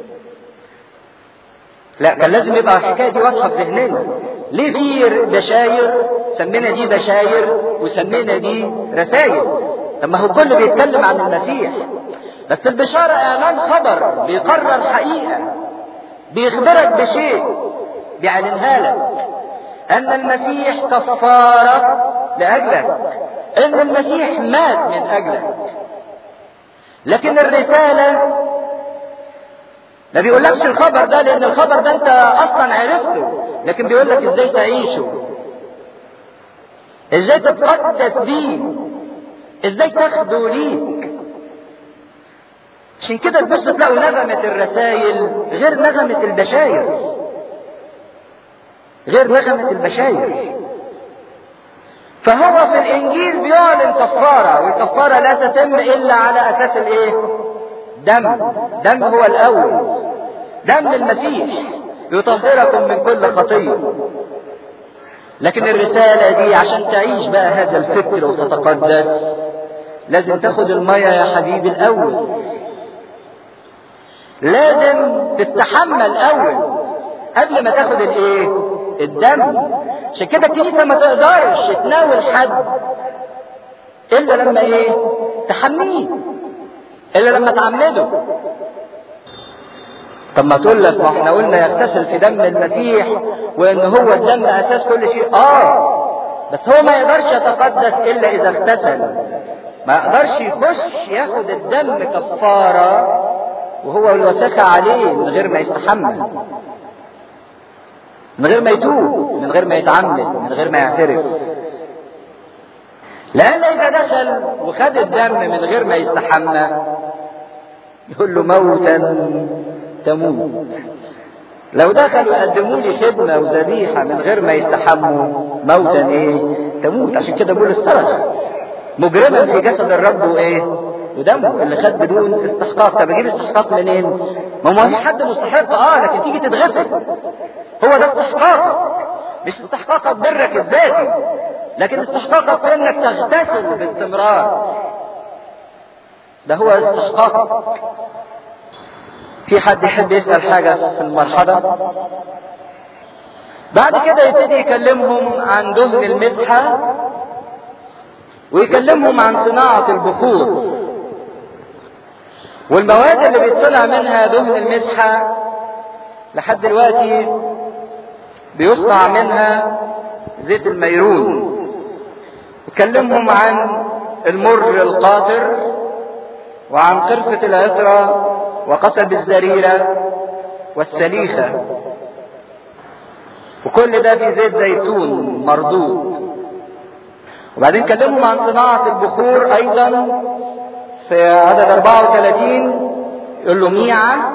لا كان لازم يبقى الحكايه دي واضحه في ذهننا ليه في بشاير سمينا دي بشاير وسمينا دي رسائل طب ما هو كله بيتكلم عن المسيح بس البشارة إعلان خبر بيقرر حقيقة بيخبرك بشيء بيعلنها لك أن المسيح كفارة لاجلك ان المسيح مات من اجلك لكن الرسالة ما بيقولكش الخبر ده لان الخبر ده انت اصلا عرفته لكن بيقول لك ازاي تعيشه ازاي تتقدس بيه ازاي تاخده ليك عشان كده تبص تلاقوا نغمة الرسائل غير نغمة البشاير غير نغمة البشاير فهو في الانجيل بيعلن كفارة والكفارة لا تتم الا على اساس الايه دم دم هو الاول دم المسيح يطهركم من كل خطية لكن الرسالة دي عشان تعيش بقى هذا الفكر وتتقدس لازم تاخد المية يا حبيبي الاول لازم تستحمى الاول قبل ما تاخد الايه الدم عشان كده الكنيسة ما تقدرش تناول حد الا لما ايه تحميه الا لما تعمده طب ما تقول لك ما احنا قلنا يغتسل في دم المسيح وان هو الدم اساس كل شيء اه بس هو ما يقدرش يتقدس الا اذا اغتسل ما يقدرش يخش ياخد الدم كفارة وهو الوساخة عليه من غير ما يستحمل من غير ما يتوب من غير ما يتعمد من غير ما يعترف لأن إذا دخل وخد الدم من غير ما يستحمى يقول له موتا تموت لو دخلوا يقدموا لي خدمة وذبيحة من غير ما يستحموا موتا ايه تموت عشان كده بقول الصرخ مجرما في جسد الرب وايه ودمه اللي خد بدون استحقاق طب اجيب استحقاق منين ما ما فيش حد مستحق اه لكن تيجي تتغسل هو ده استحقاقك مش استحقاقك برك الذاتي لكن استحقاقك في انك تغتسل باستمرار ده هو استحقاقك في حد يحب يسأل حاجة في المرحلة بعد كده يبتدي يكلمهم عن دهن المسحة ويكلمهم عن صناعة البخور والمواد اللي بيتصنع منها دهن المسحة لحد دلوقتي بيصنع منها زيت الميرون يكلمهم عن المر القاطر وعن قرفة العطرة وقصب الزريرة والسليخة وكل ده في زيت زيتون مردود وبعدين كلمهم عن صناعة البخور أيضا في عدد 34 يقول له ميعة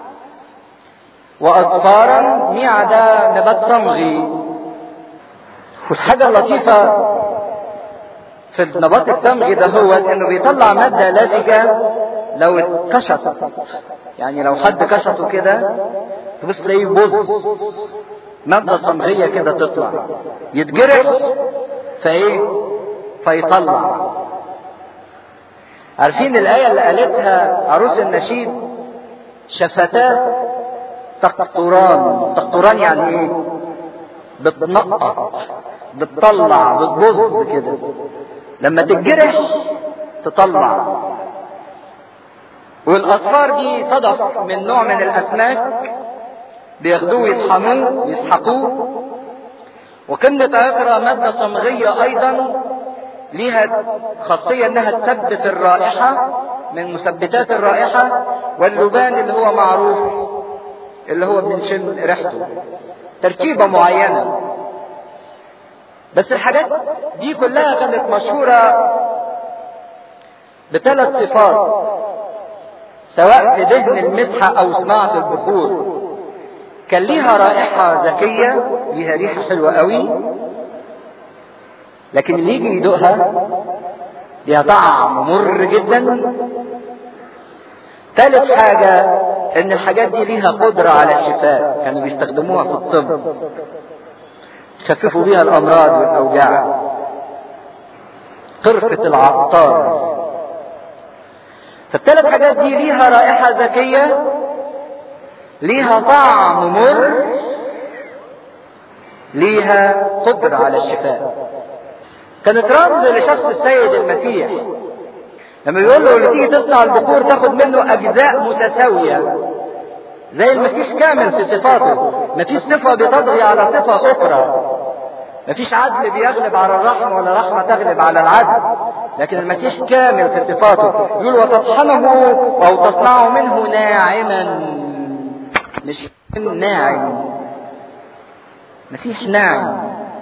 وأصفارا ميعة ده نبات صمغي والحاجة اللطيفة في النبات الصمغي ده هو انه بيطلع مادة لزجة لو اتكشط يعني لو حد كشطه كده تبص تلاقيه بوز مادة صمغية كده تطلع يتجرح فايه فيطلع عارفين الآية اللي قالتها عروس النشيد شفتاه تقطران تقطران يعني ايه بتنقط بتطلع بتبظ كده لما تتجرح تطلع والاصفار دي صدف من نوع من الاسماك بياخدوه يطحنوه ويسحقوه وكلمة عقرة مادة صمغية أيضا ليها خاصية إنها تثبت الرائحة من مثبتات الرائحة واللبان اللي هو معروف اللي هو بنشم ريحته تركيبة معينة بس الحاجات دي كلها كانت مشهورة بثلاث صفات سواء في دهن المسحة أو صناعة البخور كان ليها رائحة ذكية ليها ريحة حلوة قوي لكن اللي يجي يدوقها ليها طعم مر جدا ثالث حاجة ان الحاجات دي ليها قدرة على الشفاء كانوا بيستخدموها في الطب يخففوا بيها الامراض والاوجاع قرفة العطار فالثلاث حاجات دي ليها رائحة ذكية ليها طعم مر ليها قدرة على الشفاء كانت رمز لشخص السيد المسيح لما بيقول له اللي تيجي تصنع البخور تاخد منه اجزاء متساويه زي المسيح كامل في صفاته ما فيش صفه بتطغي على صفه اخرى مفيش عدل بيغلب على الرحمة ولا رحمة تغلب على العدل لكن المسيح كامل في صفاته يقول وتطحنه أو تصنع منه ناعما مش ناعم مسيح ناعم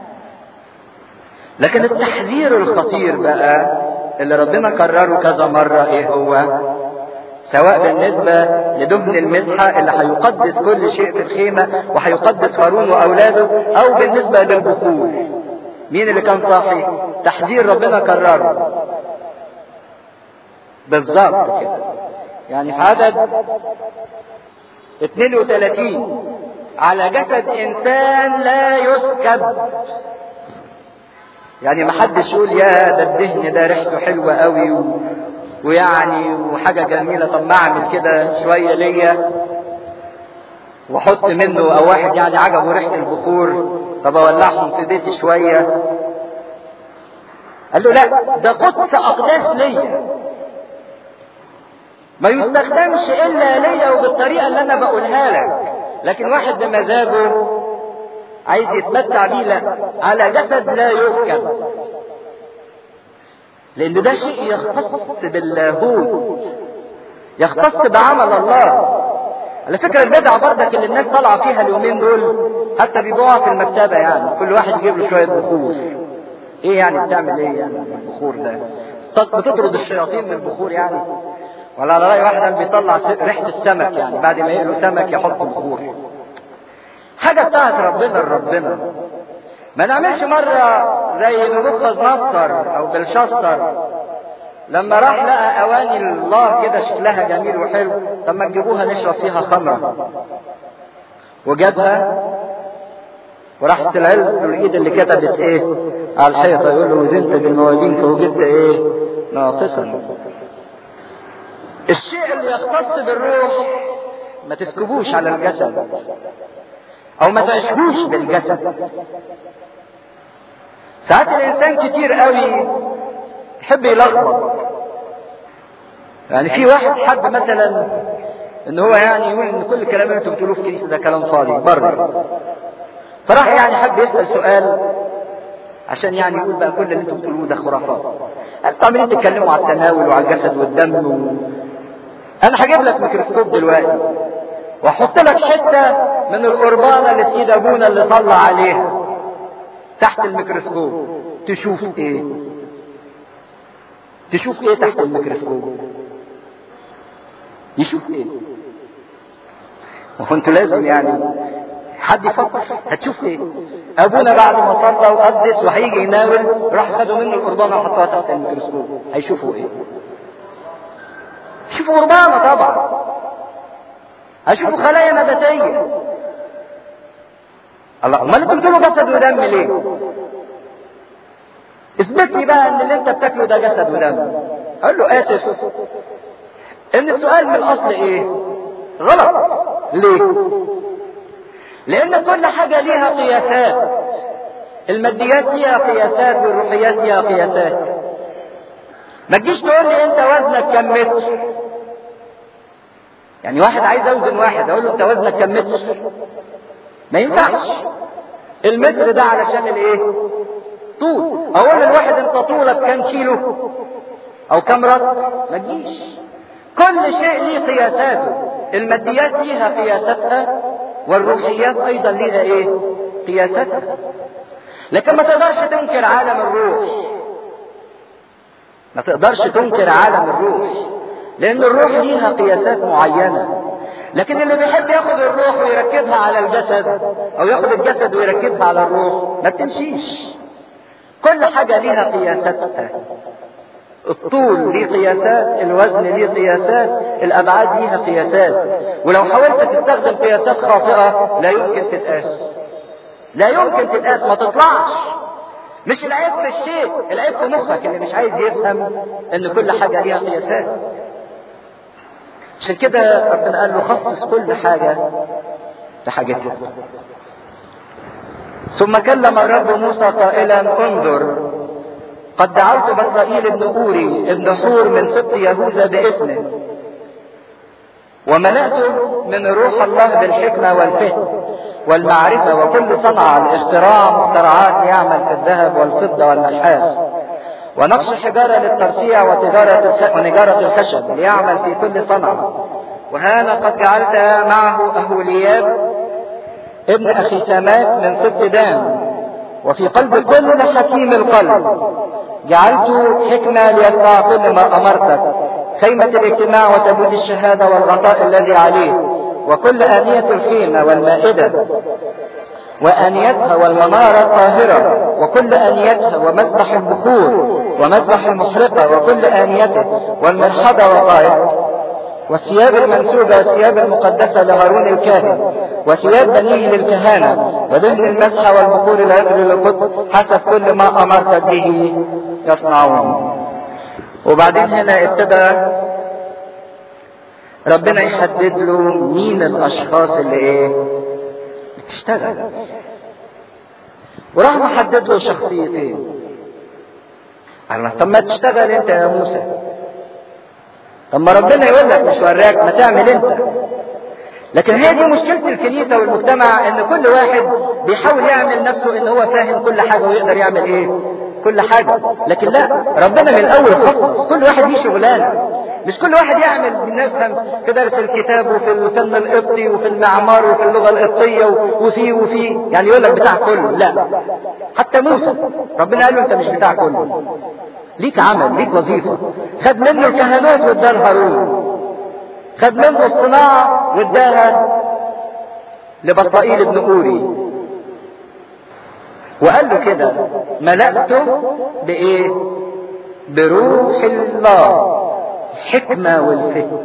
لكن التحذير الخطير بقى اللي ربنا كرره كذا مرة ايه هو سواء بالنسبة لدهن المسحة اللي هيقدس كل شيء في الخيمة وهيقدس هارون وأولاده أو بالنسبة للبخور مين اللي كان صاحي؟ تحذير ربنا كرره بالظبط كده يعني في عدد 32 على جسد إنسان لا يسكب يعني ما حدش يقول يا ده الدهن ده ريحته حلوة قوي و... ويعني وحاجة جميلة طب ما اعمل كده شوية ليا واحط منه او واحد يعني عجبه ريحة البخور طب اولعهم في بيتي شوية قال له لا ده قدس اقداس ليا ما يستخدمش الا ليا وبالطريقة اللي انا بقولها لك لكن واحد بمزاجه عايز يتمتع بيه لا على جسد لا يسكب لان ده شيء يختص باللاهوت يختص بعمل الله على فكرة البدعة برضك اللي الناس طالعة فيها اليومين دول حتى بيبيعوها في المكتبة يعني كل واحد يجيب له شوية بخور ايه يعني بتعمل ايه يعني البخور ده بتطرد الشياطين من البخور يعني ولا على رأي واحد قال بيطلع ريحة السمك يعني بعد ما يقلوا سمك يحط بخور حاجة بتاعت ربنا لربنا ما نعملش مرة زي نبوخذ نصر أو بلشستر لما راح لقى أواني الله كده شكلها جميل وحلو طب ما تجيبوها نشرب فيها خمرة وجابها وراحت العلم الإيد اللي كتبت إيه على الحيطة يقول له وزنت بالموازين فوجدت إيه ناقصا الشيء اللي يختص بالروح ما تسكبوش على الجسد او ما تعيشوش بالجسد ساعات الانسان كتير قوي يحب يلخبط يعني في واحد حب مثلا ان هو يعني يقول ان كل الكلام اللي انتم بتقولوه في الكنيسه ده كلام فاضي بره فراح يعني حب يسال سؤال عشان يعني يقول بقى كل اللي انتم بتقولوه ده خرافات قال طب انتوا بتتكلموا على التناول وعلى الجسد والدم و... انا هجيب لك ميكروسكوب دلوقتي واحط لك حته من القربانه اللي في ايد ابونا اللي صلى عليها تحت الميكروسكوب تشوف ايه تشوف ايه تحت الميكروسكوب يشوف ايه وكنت لازم يعني حد يفكر هتشوف ايه ابونا بعد ما صلى وقدس وهيجي يناول راح خدوا منه القربانه وحطوها تحت الميكروسكوب هيشوفوا ايه شوفوا قربانه طبعا هشوفوا خلايا نباتيه الله امال انتوا بتقولوا جسد ودم ليه اثبت لي بقى ان اللي انت بتاكله ده جسد ودم اقول له اسف ان السؤال من الاصل ايه غلط ليه لان كل حاجة ليها قياسات الماديات ليها قياسات والروحيات ليها قياسات ما تجيش تقول لي انت وزنك كم متر يعني واحد عايز اوزن واحد اقول له انت وزنك كم متر ما ينفعش المتر ده علشان الايه طول اقول للواحد انت طولك كم كيلو او كم رد ما تجيش كل شيء ليه قياساته الماديات ليها قياساتها والروحيات ايضا ليها ايه قياساتها لكن ما تقدرش تنكر عالم الروح ما تقدرش تنكر عالم الروح لان الروح ليها قياسات معينه لكن اللي بيحب ياخد الروح ويركبها على الجسد او ياخد الجسد ويركبها على الروح ما بتمشيش كل حاجة ليها قياساتها الطول ليه قياسات الوزن ليه قياسات الابعاد ليها قياسات ولو حاولت تستخدم قياسات خاطئة لا يمكن تتقاس لا يمكن تتقاس ما تطلعش مش العيب في الشيء العيب في مخك اللي مش عايز يفهم ان كل حاجة ليها قياسات عشان كده ربنا قال له خصص كل حاجة لحاجتها ثم كلم الرب موسى قائلا انظر قد دعوت بطرائيل ابن أوري ابن حور من سبط يهوذا باسمه وملأته من روح الله بالحكمة والفهم والمعرفة وكل صنعة لاختراع مخترعات يعمل في الذهب والفضة والنحاس ونقش حجارة للترصيع وتجارة ونجارة الخشب ليعمل في كل صنعة وهذا قد جعلت معه أهولياب ابن أخي سماك من ست دان وفي قلب كل حكيم القلب جعلت حكمة ليصنع كل ما أمرتك خيمة الاجتماع وتابوت الشهادة والغطاء الذي عليه وكل آنية الخيمة والمائدة وآنيتها والمنارة الطاهرة وكل آنيتها ومذبح البخور ومذبح المحرقة وكل آنيته والمرحضة وقائد والثياب المنسوبة والثياب المقدسة لهارون الكاهن وثياب بنيه للكهانة ودهن المسحة والبخور العطر للقدس حسب كل ما أمرتك به يصنعون وبعدين هنا ابتدى ربنا يحدد له مين الاشخاص اللي ايه بتشتغل وراح محدد له شخصيتين قال طب ما تشتغل انت يا موسى طب ما ربنا يقول لك مش وراك ما تعمل انت لكن هي دي مشكلة الكنيسة والمجتمع ان كل واحد بيحاول يعمل نفسه ان هو فاهم كل حاجة ويقدر يعمل ايه كل حاجة لكن لا ربنا من الاول خصص كل واحد ليه شغلانة مش كل واحد يعمل بنفهم في درس الكتاب وفي الفن القبطي وفي المعمار وفي اللغة القبطية وفي وفي يعني يقول لك بتاع كله لا حتى موسى ربنا قال له انت مش بتاع كله ليك عمل ليك وظيفة خد منه الكهنوت واداه لهارون خد منه الصناعة واداها لبطائيل بن أوري وقال له كده ملأته بإيه؟ بروح الله الحكمة والفهم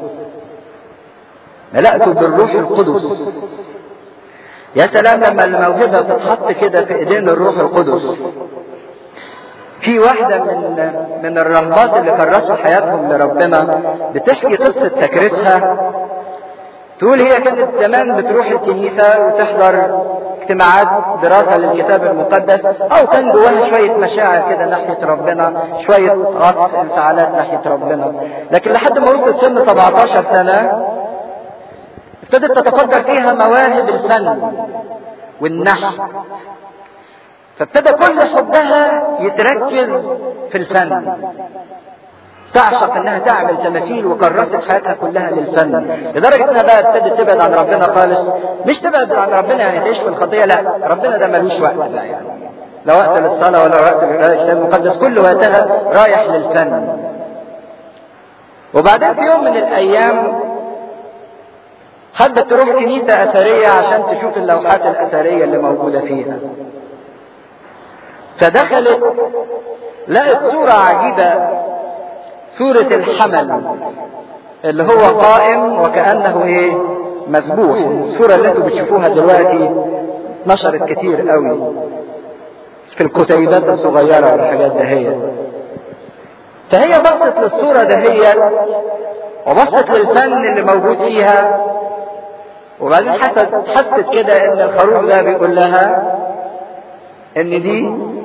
ملأته بالروح القدس يا سلام لما الموهبة تتحط كده في ايدين الروح القدس في واحدة من من الرهبات اللي كرسوا حياتهم لربنا بتحكي قصة تكريسها تقول هي كانت زمان بتروح الكنيسة وتحضر اجتماعات دراسة للكتاب المقدس أو كان جواها شوية مشاعر كده ناحية ربنا شوية عطف انفعالات ناحية ربنا لكن لحد ما وصلت سن 17 سنة ابتدت تتفجر فيها مواهب الفن والنحت فابتدى كل حبها يتركز في الفن تعشق انها تعمل تماثيل وكرست حياتها كلها للفن لدرجه انها بقى ابتدت تبعد عن ربنا خالص مش تبعد عن ربنا يعني تعيش في الخطيه لا ربنا ده ملوش وقت بقى يعني لا وقت للصلاه ولا وقت للكتاب المقدس كل وقتها رايح للفن وبعدين في يوم من الايام حبت تروح كنيسة أثرية عشان تشوف اللوحات الأثرية اللي موجودة فيها فدخلت لقت صورة عجيبة سورة الحمل اللي هو قائم وكأنه ايه مذبوح الصورة اللي انتوا بتشوفوها دلوقتي نشرت كتير قوي في الكتيبات الصغيرة والحاجات دهيت فهي بصت للصورة دهيت وبصت للفن اللي موجود فيها وبعدين حست حست كده ان الخروف ده بيقول لها ان دي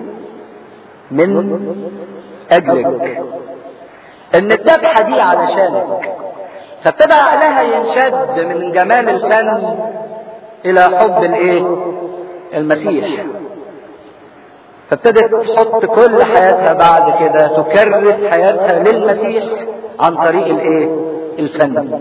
من اجلك ان الذبحه دي علشانك فابتدى عقلها ينشد من جمال الفن الى حب الايه المسيح فابتدت تحط كل حياتها بعد كده تكرس حياتها للمسيح عن طريق الايه الفن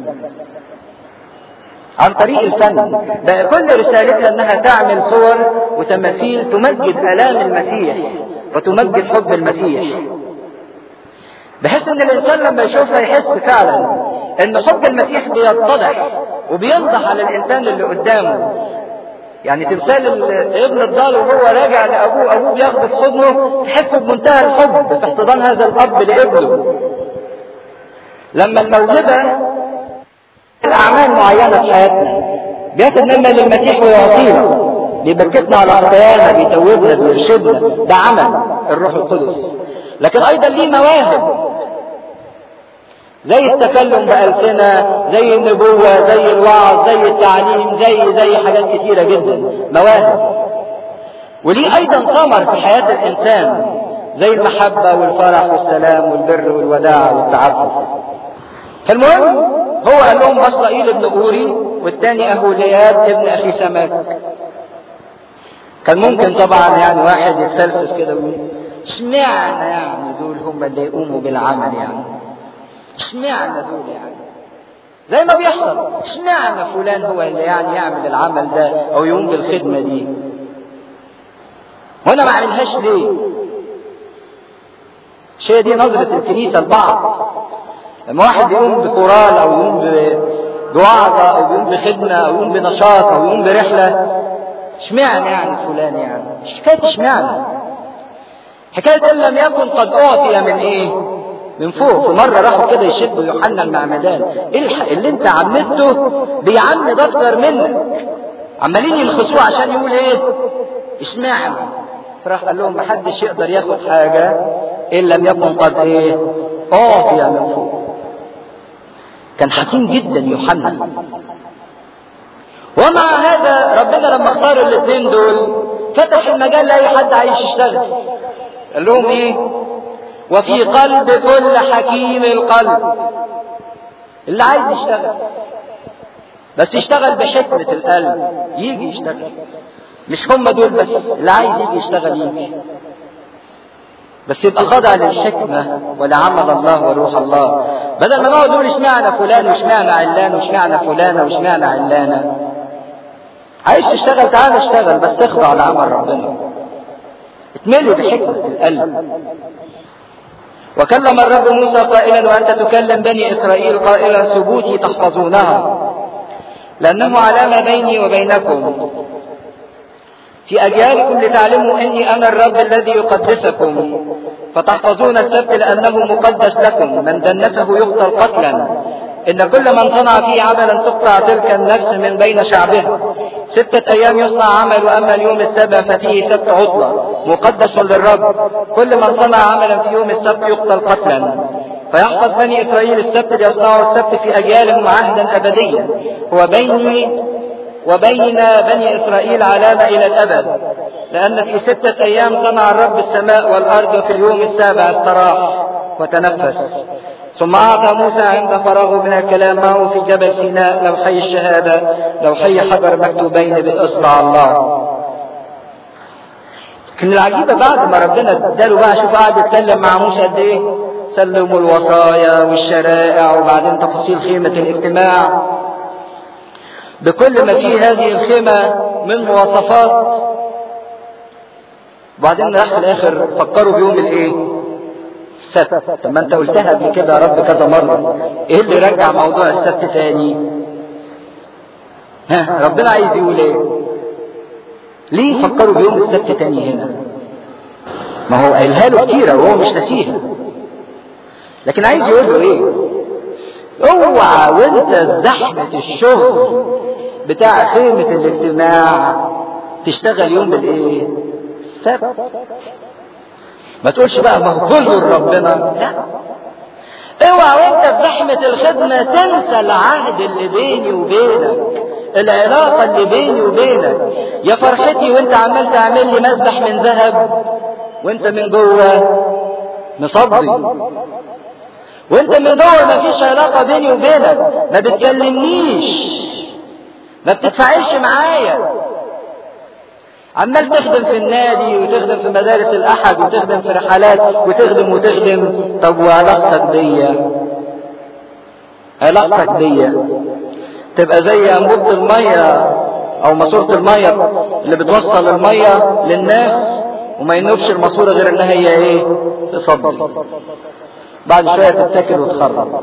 عن طريق الفن بقى كل رسالتها انها تعمل صور وتماثيل تمجد الام المسيح وتمجد حب المسيح بحيث ان الانسان لما يشوفها يحس فعلا ان حب المسيح بيتضح وبينضح على الانسان اللي قدامه يعني تمثال ابن الضال وهو راجع لابوه ابوه بياخده في حضنه تحس بمنتهى الحب في احتضان هذا الاب لابنه لما الموهبه الاعمال معينه في حياتنا بياخد منا للمسيح ويعطينا بيبكتنا على خطايانا بيتوبنا بيرشدنا ده عمل الروح القدس لكن ايضا ليه مواهب زي التكلم بألسنة زي النبوة زي الوعظ زي التعليم زي زي حاجات كتيرة جدا مواهب وليه أيضا ثمر في حياة الإنسان زي المحبة والفرح والسلام والبر والوداع والتعفف فالمهم هو قال لهم بصلائيل ابن أوري والتاني أهولياب ابن أخي سماك كان ممكن طبعا يعني واحد يتفلسف كده ويقول اشمعنى يعني دول هم اللي يقوموا بالعمل يعني اشمعنى دول يعني زي ما بيحصل اشمعنى فلان هو اللي يعني يعمل العمل ده او يقوم بالخدمه دي وانا ما اعملهاش ليه الشيء دي نظرة الكنيسة لبعض لما واحد يقوم بكورال او يقوم بوعظة او يقوم بخدمة او يقوم بنشاط او يقوم برحلة اشمعنى يعني فلان يعني مش حكاية اشمعنى حكاية ان لم يكن قد اعطي من ايه من فوق في مرة راحوا كده يشدوا يوحنا المعمدان الحق اللي انت عمدته بيعمد اكتر منك عمالين ينخسوه عشان يقول ايه اشمعنى فراح قال لهم محدش يقدر ياخد حاجة ان لم يكن قد ايه اعطي من فوق كان حكيم جدا يوحنا ومع هذا ربنا لما اختار الاثنين دول فتح المجال لاي حد عايش يشتغل قال لهم ايه وفي قلب كل حكيم القلب اللي عايز يشتغل بس يشتغل بحكمة القلب يجي يشتغل مش هم دول بس اللي عايز يجي يشتغل يجي بس يبقى خاضع للحكمة ولعمل الله وروح الله بدل ما نقعد نقول اشمعنى فلان واشمعنى علان واشمعنى فلانة واشمعنى علانة عايز تشتغل تعال اشتغل بس تخضع لعمل ربنا اتملوا بحكمة القلب وكلم الرب موسى قائلا وانت تكلم بني اسرائيل قائلا ثبوتي تحفظونها لانه علامه بيني وبينكم في اجيالكم لتعلموا اني انا الرب الذي يقدسكم فتحفظون السبت لانه مقدس لكم من دنسه يقتل قتلا ان كل من صنع فيه عملا تقطع تلك النفس من بين شعبه ستة ايام يصنع عمل واما اليوم السابع ففيه سبت عطلة مقدس للرب كل من صنع عملا في يوم السبت يقتل قتلا فيحفظ بني اسرائيل السبت ليصنعوا السبت في اجيالهم عهدا ابديا هو بيني وبين بني اسرائيل علامة الى الابد لان في ستة ايام صنع الرب السماء والارض وفي اليوم السابع استراح وتنفس ثم أعطى موسى عند فراغه من الكلام معه في جبل سيناء لوحي الشهادة لوحي حجر مكتوبين بإصبع الله لكن العجيبة بعد ما ربنا اداله بقى شوف قعد يتكلم مع موسى قد ايه سلموا الوصايا والشرائع وبعدين تفاصيل خيمة الاجتماع بكل ما فيه هذه الخيمة من مواصفات وبعدين راح في الاخر فكروا بيوم الايه السبت طب ما انت قلتها قبل كده يا رب كذا مرة ايه اللي رجع موضوع السبت تاني ها ربنا عايز يقول ايه ليه فكروا بيوم السبت تاني هنا ما هو قايلها له كتيرة وهو مش ناسيها لكن عايز يقول له ايه اوعى وانت في زحمة الشغل بتاع خيمة الاجتماع تشتغل يوم الايه السبت ما تقولش بقى ما هو كله لربنا لا اوعى وانت في زحمة الخدمة تنسى العهد اللي بيني وبينك العلاقة اللي بيني وبينك يا فرحتي وانت عمال تعمل لي مسبح من ذهب وانت من جوه مصدي وانت من جوه ما فيش علاقة بيني وبينك ما بتكلمنيش ما بتتفاعلش معايا عمال تخدم في النادي وتخدم في مدارس الأحد وتخدم في رحلات وتخدم وتخدم طب وعلاقتك بيا علاقتك بيا تبقى زي أنبوبة المية أو ماسورة المية اللي بتوصل المية للناس وما ينوبش الماسورة غير إنها هي إيه؟ تصدي بعد شوية تتاكل وتخرب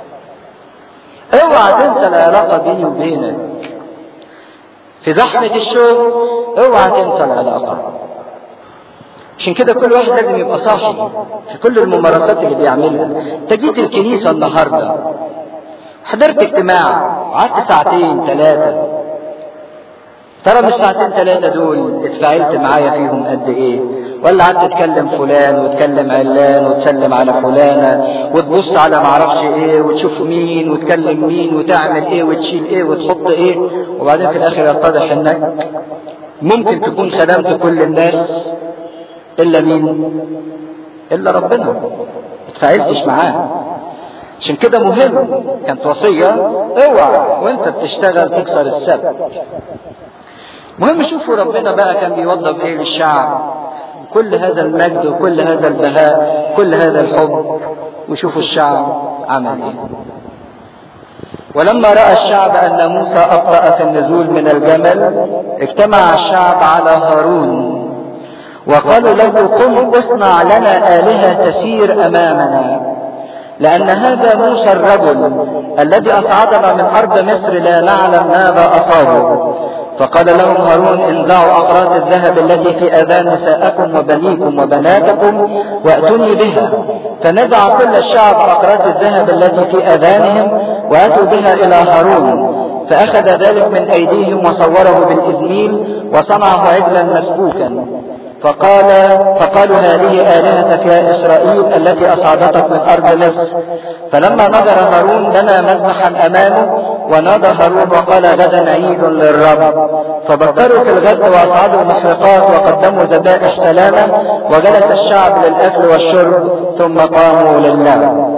اوعى تنسى العلاقة بيني وبينك في زحمة الشغل اوعى تنسى العلاقة عشان كده كل واحد لازم يبقى صاحي في كل الممارسات اللي بيعملها انت جيت الكنيسة النهاردة حضرت اجتماع قعدت ساعتين ثلاثة ترى مش ساعتين ثلاثة دول اتفاعلت معايا فيهم قد ايه ولا قعدت تكلم فلان وتكلم علان وتسلم على فلانة وتبص على معرفش ايه وتشوف مين وتكلم مين وتعمل ايه وتشيل ايه وتحط ايه وبعدين في الاخر يتضح انك ممكن تكون خدمت كل الناس الا مين الا ربنا ما اتفاعلتش معاه عشان كده مهم كانت وصية اوعى وانت بتشتغل تكسر السبت مهم شوفوا ربنا بقى كان بيوظف ايه للشعب كل هذا المجد وكل هذا البهاء كل هذا الحب وشوفوا الشعب عمل ايه ولما راى الشعب ان موسى ابطا في النزول من الجمل اجتمع الشعب على هارون وقالوا له قم اصنع لنا الهه تسير امامنا لان هذا موسى الرجل الذي اصعدنا من ارض مصر لا نعلم ماذا اصابه فقال لهم هارون انزعوا اقراط الذهب التي في اذان نساءكم وبنيكم وبناتكم واتوني بها فنزع كل الشعب اقراط الذهب التي في اذانهم واتوا بها الى هارون فاخذ ذلك من ايديهم وصوره بالازميل وصنعه عجلا مسبوكا فقال فقالوا هذه آلهتك يا إسرائيل التي أصعدتك من أرض مصر فلما نظر هارون بنى مذبحا أمامه ونادى هارون وقال غدا عيد للرب فبكروا في الغد وأصعدوا المحرقات وقدموا ذبائح سلامة وجلس الشعب للأكل والشرب ثم قاموا لله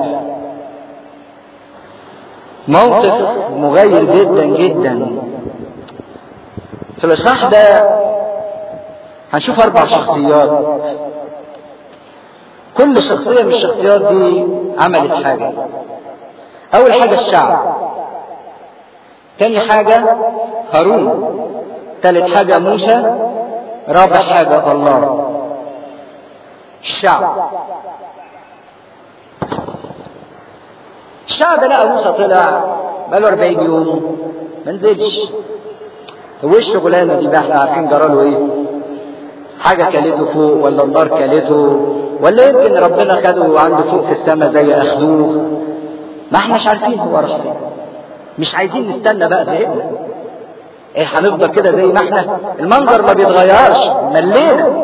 موقف مغير جدا جدا في الإصحاح ده هنشوف أربع شخصيات كل شخصية من الشخصيات دي عملت حاجة أول حاجة الشعب تاني حاجة هارون تالت حاجة موسى رابع حاجة الله الشعب الشعب لقى موسى طلع بقاله 40 يوم ما نزلش هو الشغلانه دي بقى احنا عارفين جراله ايه حاجه كلته فوق ولا النار كلته ولا يمكن ربنا خده عنده فوق في السماء زي اخدوه ما احناش عارفين هو راح فين مش عايزين نستنى بقى زهقنا ايه هنفضل كده زي ما احنا المنظر ما بيتغيرش ملينا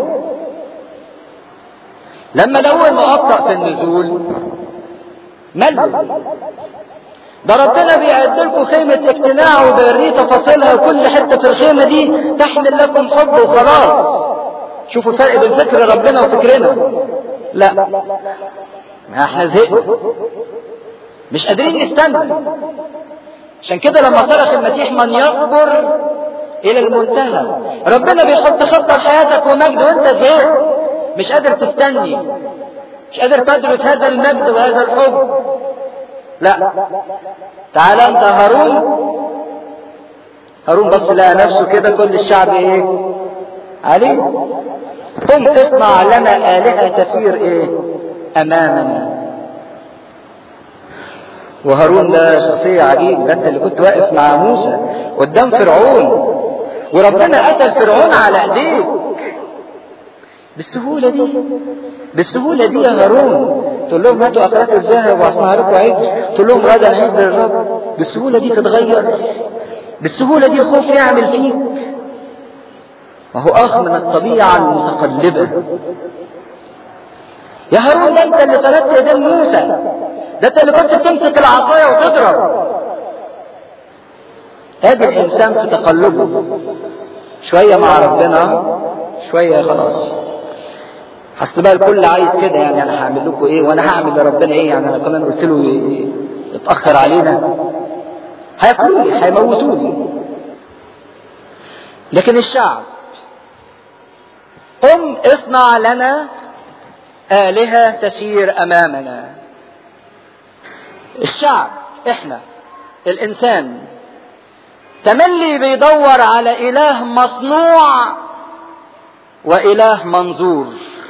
لما لقوه انه ابطا في النزول ملوا ده ربنا بيعد لكم خيمة اجتماع وبيوريه تفاصيلها وكل حتة في الخيمة دي تحمل لكم حب وخلاص شوفوا الفرق بين فكر ربنا وفكرنا لا ما احنا زهقنا مش قادرين نستنى عشان كده لما صرخ المسيح من يصبر الى المنتهى ربنا بيحط خطه لحياتك ومجد وانت زهقت مش قادر تستني مش قادر تدرك هذا المجد وهذا الحب لا تعال انت هارون هارون بص لقى نفسه كده كل الشعب ايه عليه قم اصنع لنا آلهة تسير ايه امامنا وهارون ده شخصية عجيبة ده انت اللي كنت واقف مع موسى قدام فرعون وربنا قتل فرعون على ايديك بالسهولة دي بالسهولة دي يا هارون تقول لهم هاتوا أقراط الذهب وأصنع لكم عيد تقول لهم غدا عيد للرب بالسهولة دي تتغير بالسهولة دي الخوف يعمل فيك وهو أخ من الطبيعة المتقلبة يا هارون ده أنت اللي طلبت يدين موسى ده أنت اللي كنت بتمسك العصاية وتضرب ادي الإنسان في تقلبه شوية مع ربنا شوية خلاص اصل بقى الكل عايز كده يعني انا هعمل لكم ايه وانا هعمل لربنا ايه يعني انا كمان قلت له يتاخر علينا هياكلوني هيموتوني لكن الشعب قم اصنع لنا آلهة تسير أمامنا الشعب احنا الإنسان تملي بيدور على إله مصنوع وإله منظور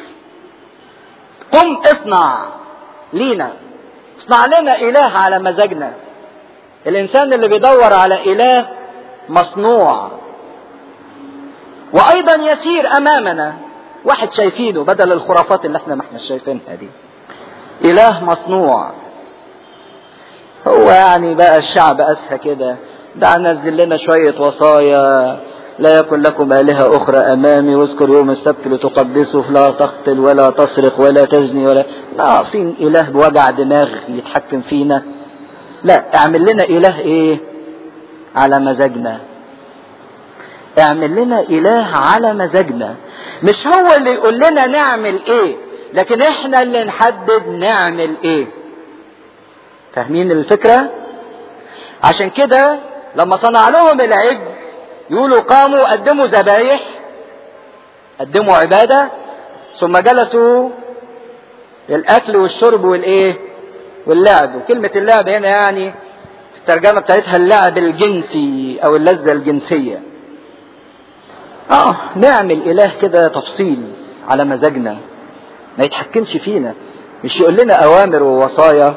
قم اصنع لينا اصنع لنا اله على مزاجنا الانسان اللي بيدور على اله مصنوع وايضا يسير امامنا واحد شايفينه بدل الخرافات اللي احنا ما احنا شايفينها دي اله مصنوع هو يعني بقى الشعب اسهى كده ده نزل لنا شويه وصايا لا يكن لكم آلهة أخرى أمامي واذكر يوم السبت لتقدسه فلا تقتل ولا تسرق ولا تزني ولا ناقصين إله بوجع دماغ يتحكم فينا لا اعمل لنا إله إيه على مزاجنا اعمل لنا إله على مزاجنا مش هو اللي يقول لنا نعمل إيه لكن احنا اللي نحدد نعمل إيه فاهمين الفكرة عشان كده لما صنع لهم العجل يقولوا قاموا قدموا ذبايح قدموا عبادة ثم جلسوا للأكل والشرب والإيه واللعب وكلمة اللعب هنا يعني في الترجمة بتاعتها اللعب الجنسي أو اللذة الجنسية آه نعمل إله كده تفصيل على مزاجنا ما يتحكمش فينا مش يقول لنا أوامر ووصايا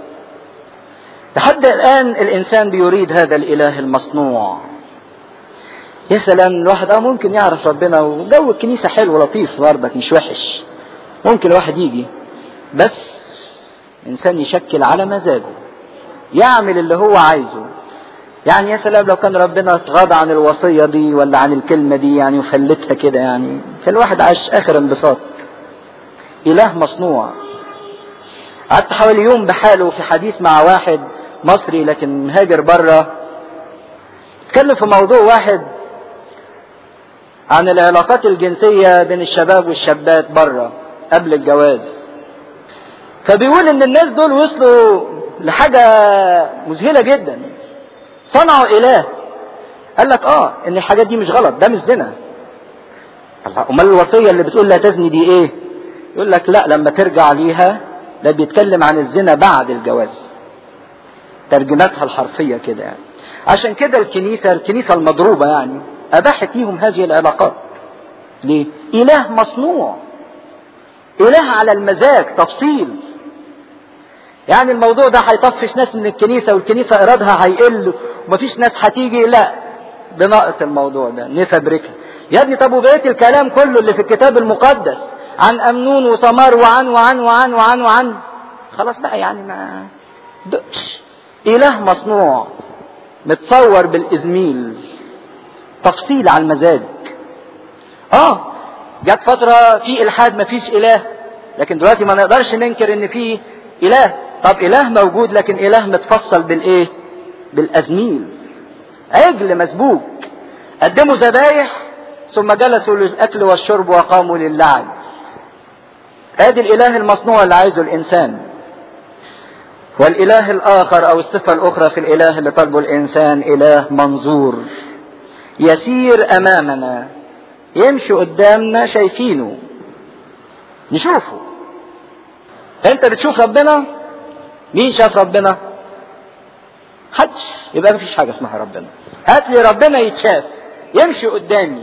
لحد الآن الإنسان بيريد هذا الإله المصنوع يا سلام الواحد اه ممكن يعرف ربنا وجو الكنيسة حلو لطيف برضك مش وحش ممكن الواحد يجي بس إنسان يشكل على مزاجه يعمل اللي هو عايزه يعني يا سلام لو كان ربنا اتغاضى عن الوصية دي ولا عن الكلمة دي يعني وفلتها كده يعني فالواحد عاش آخر انبساط إله مصنوع قعدت حوالي يوم بحاله في حديث مع واحد مصري لكن مهاجر بره اتكلم في موضوع واحد عن العلاقات الجنسية بين الشباب والشابات بره قبل الجواز فبيقول ان الناس دول وصلوا لحاجة مذهلة جدا صنعوا اله قال لك اه ان الحاجات دي مش غلط ده مش زنا امال الوصية اللي بتقول لا تزني دي ايه يقول لك لا لما ترجع ليها ده بيتكلم عن الزنا بعد الجواز ترجمتها الحرفية كده يعني عشان كده الكنيسة الكنيسة المضروبة يعني أباحت ليهم هذه العلاقات ليه؟ إله مصنوع إله على المزاج تفصيل يعني الموضوع ده هيطفش ناس من الكنيسة والكنيسة إيرادها هيقل ومفيش ناس هتيجي لا بنقص الموضوع ده نفبركها يا ابني طب وبقية الكلام كله اللي في الكتاب المقدس عن أمنون وثمار وعن وعن وعن وعن وعن خلاص بقى يعني ما دقش إله مصنوع متصور بالإزميل تفصيل على المزاج اه جت فترة في إلحاد مفيش إله لكن دلوقتي ما نقدرش ننكر إن في إله طب إله موجود لكن إله متفصل بالإيه؟ بالأزميل عجل مسبوك قدموا ذبايح ثم جلسوا للأكل والشرب وقاموا للعب ادي الاله المصنوع اللي عايزه الانسان والاله الاخر او الصفه الاخرى في الاله اللي طلبه الانسان اله منظور يسير امامنا يمشي قدامنا شايفينه نشوفه انت بتشوف ربنا مين شاف ربنا حدش يبقى مفيش حاجه اسمها ربنا هات لي ربنا يتشاف يمشي قدامي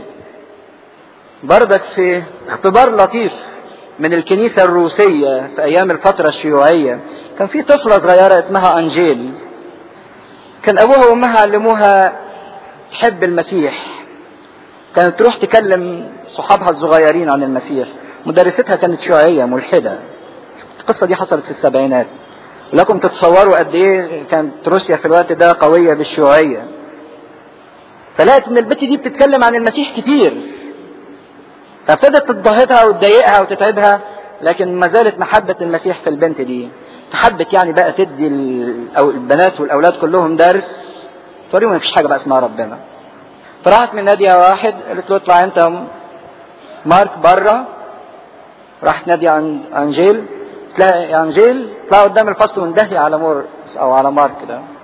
بردك في اختبار لطيف من الكنيسة الروسية في أيام الفترة الشيوعية كان في طفلة صغيرة اسمها أنجيل كان أبوها وأمها علموها تحب المسيح كانت تروح تكلم صحابها الصغيرين عن المسيح مدرستها كانت شيوعية ملحدة القصة دي حصلت في السبعينات لكم تتصوروا قد ايه كانت روسيا في الوقت ده قوية بالشيوعية فلقت ان البت دي بتتكلم عن المسيح كتير فابتدت تضغطها وتضايقها وتتعبها لكن ما زالت محبة المسيح في البنت دي فحبت يعني بقى تدي أو البنات والأولاد كلهم درس توريهم ما فيش حاجة بقى اسمها ربنا فراحت من نادية واحد قالت له اطلع انت مارك بره راحت نادية عند انجيل تلاقي يا انجيل اطلع قدام الفصل واندهي على مور او على مارك ده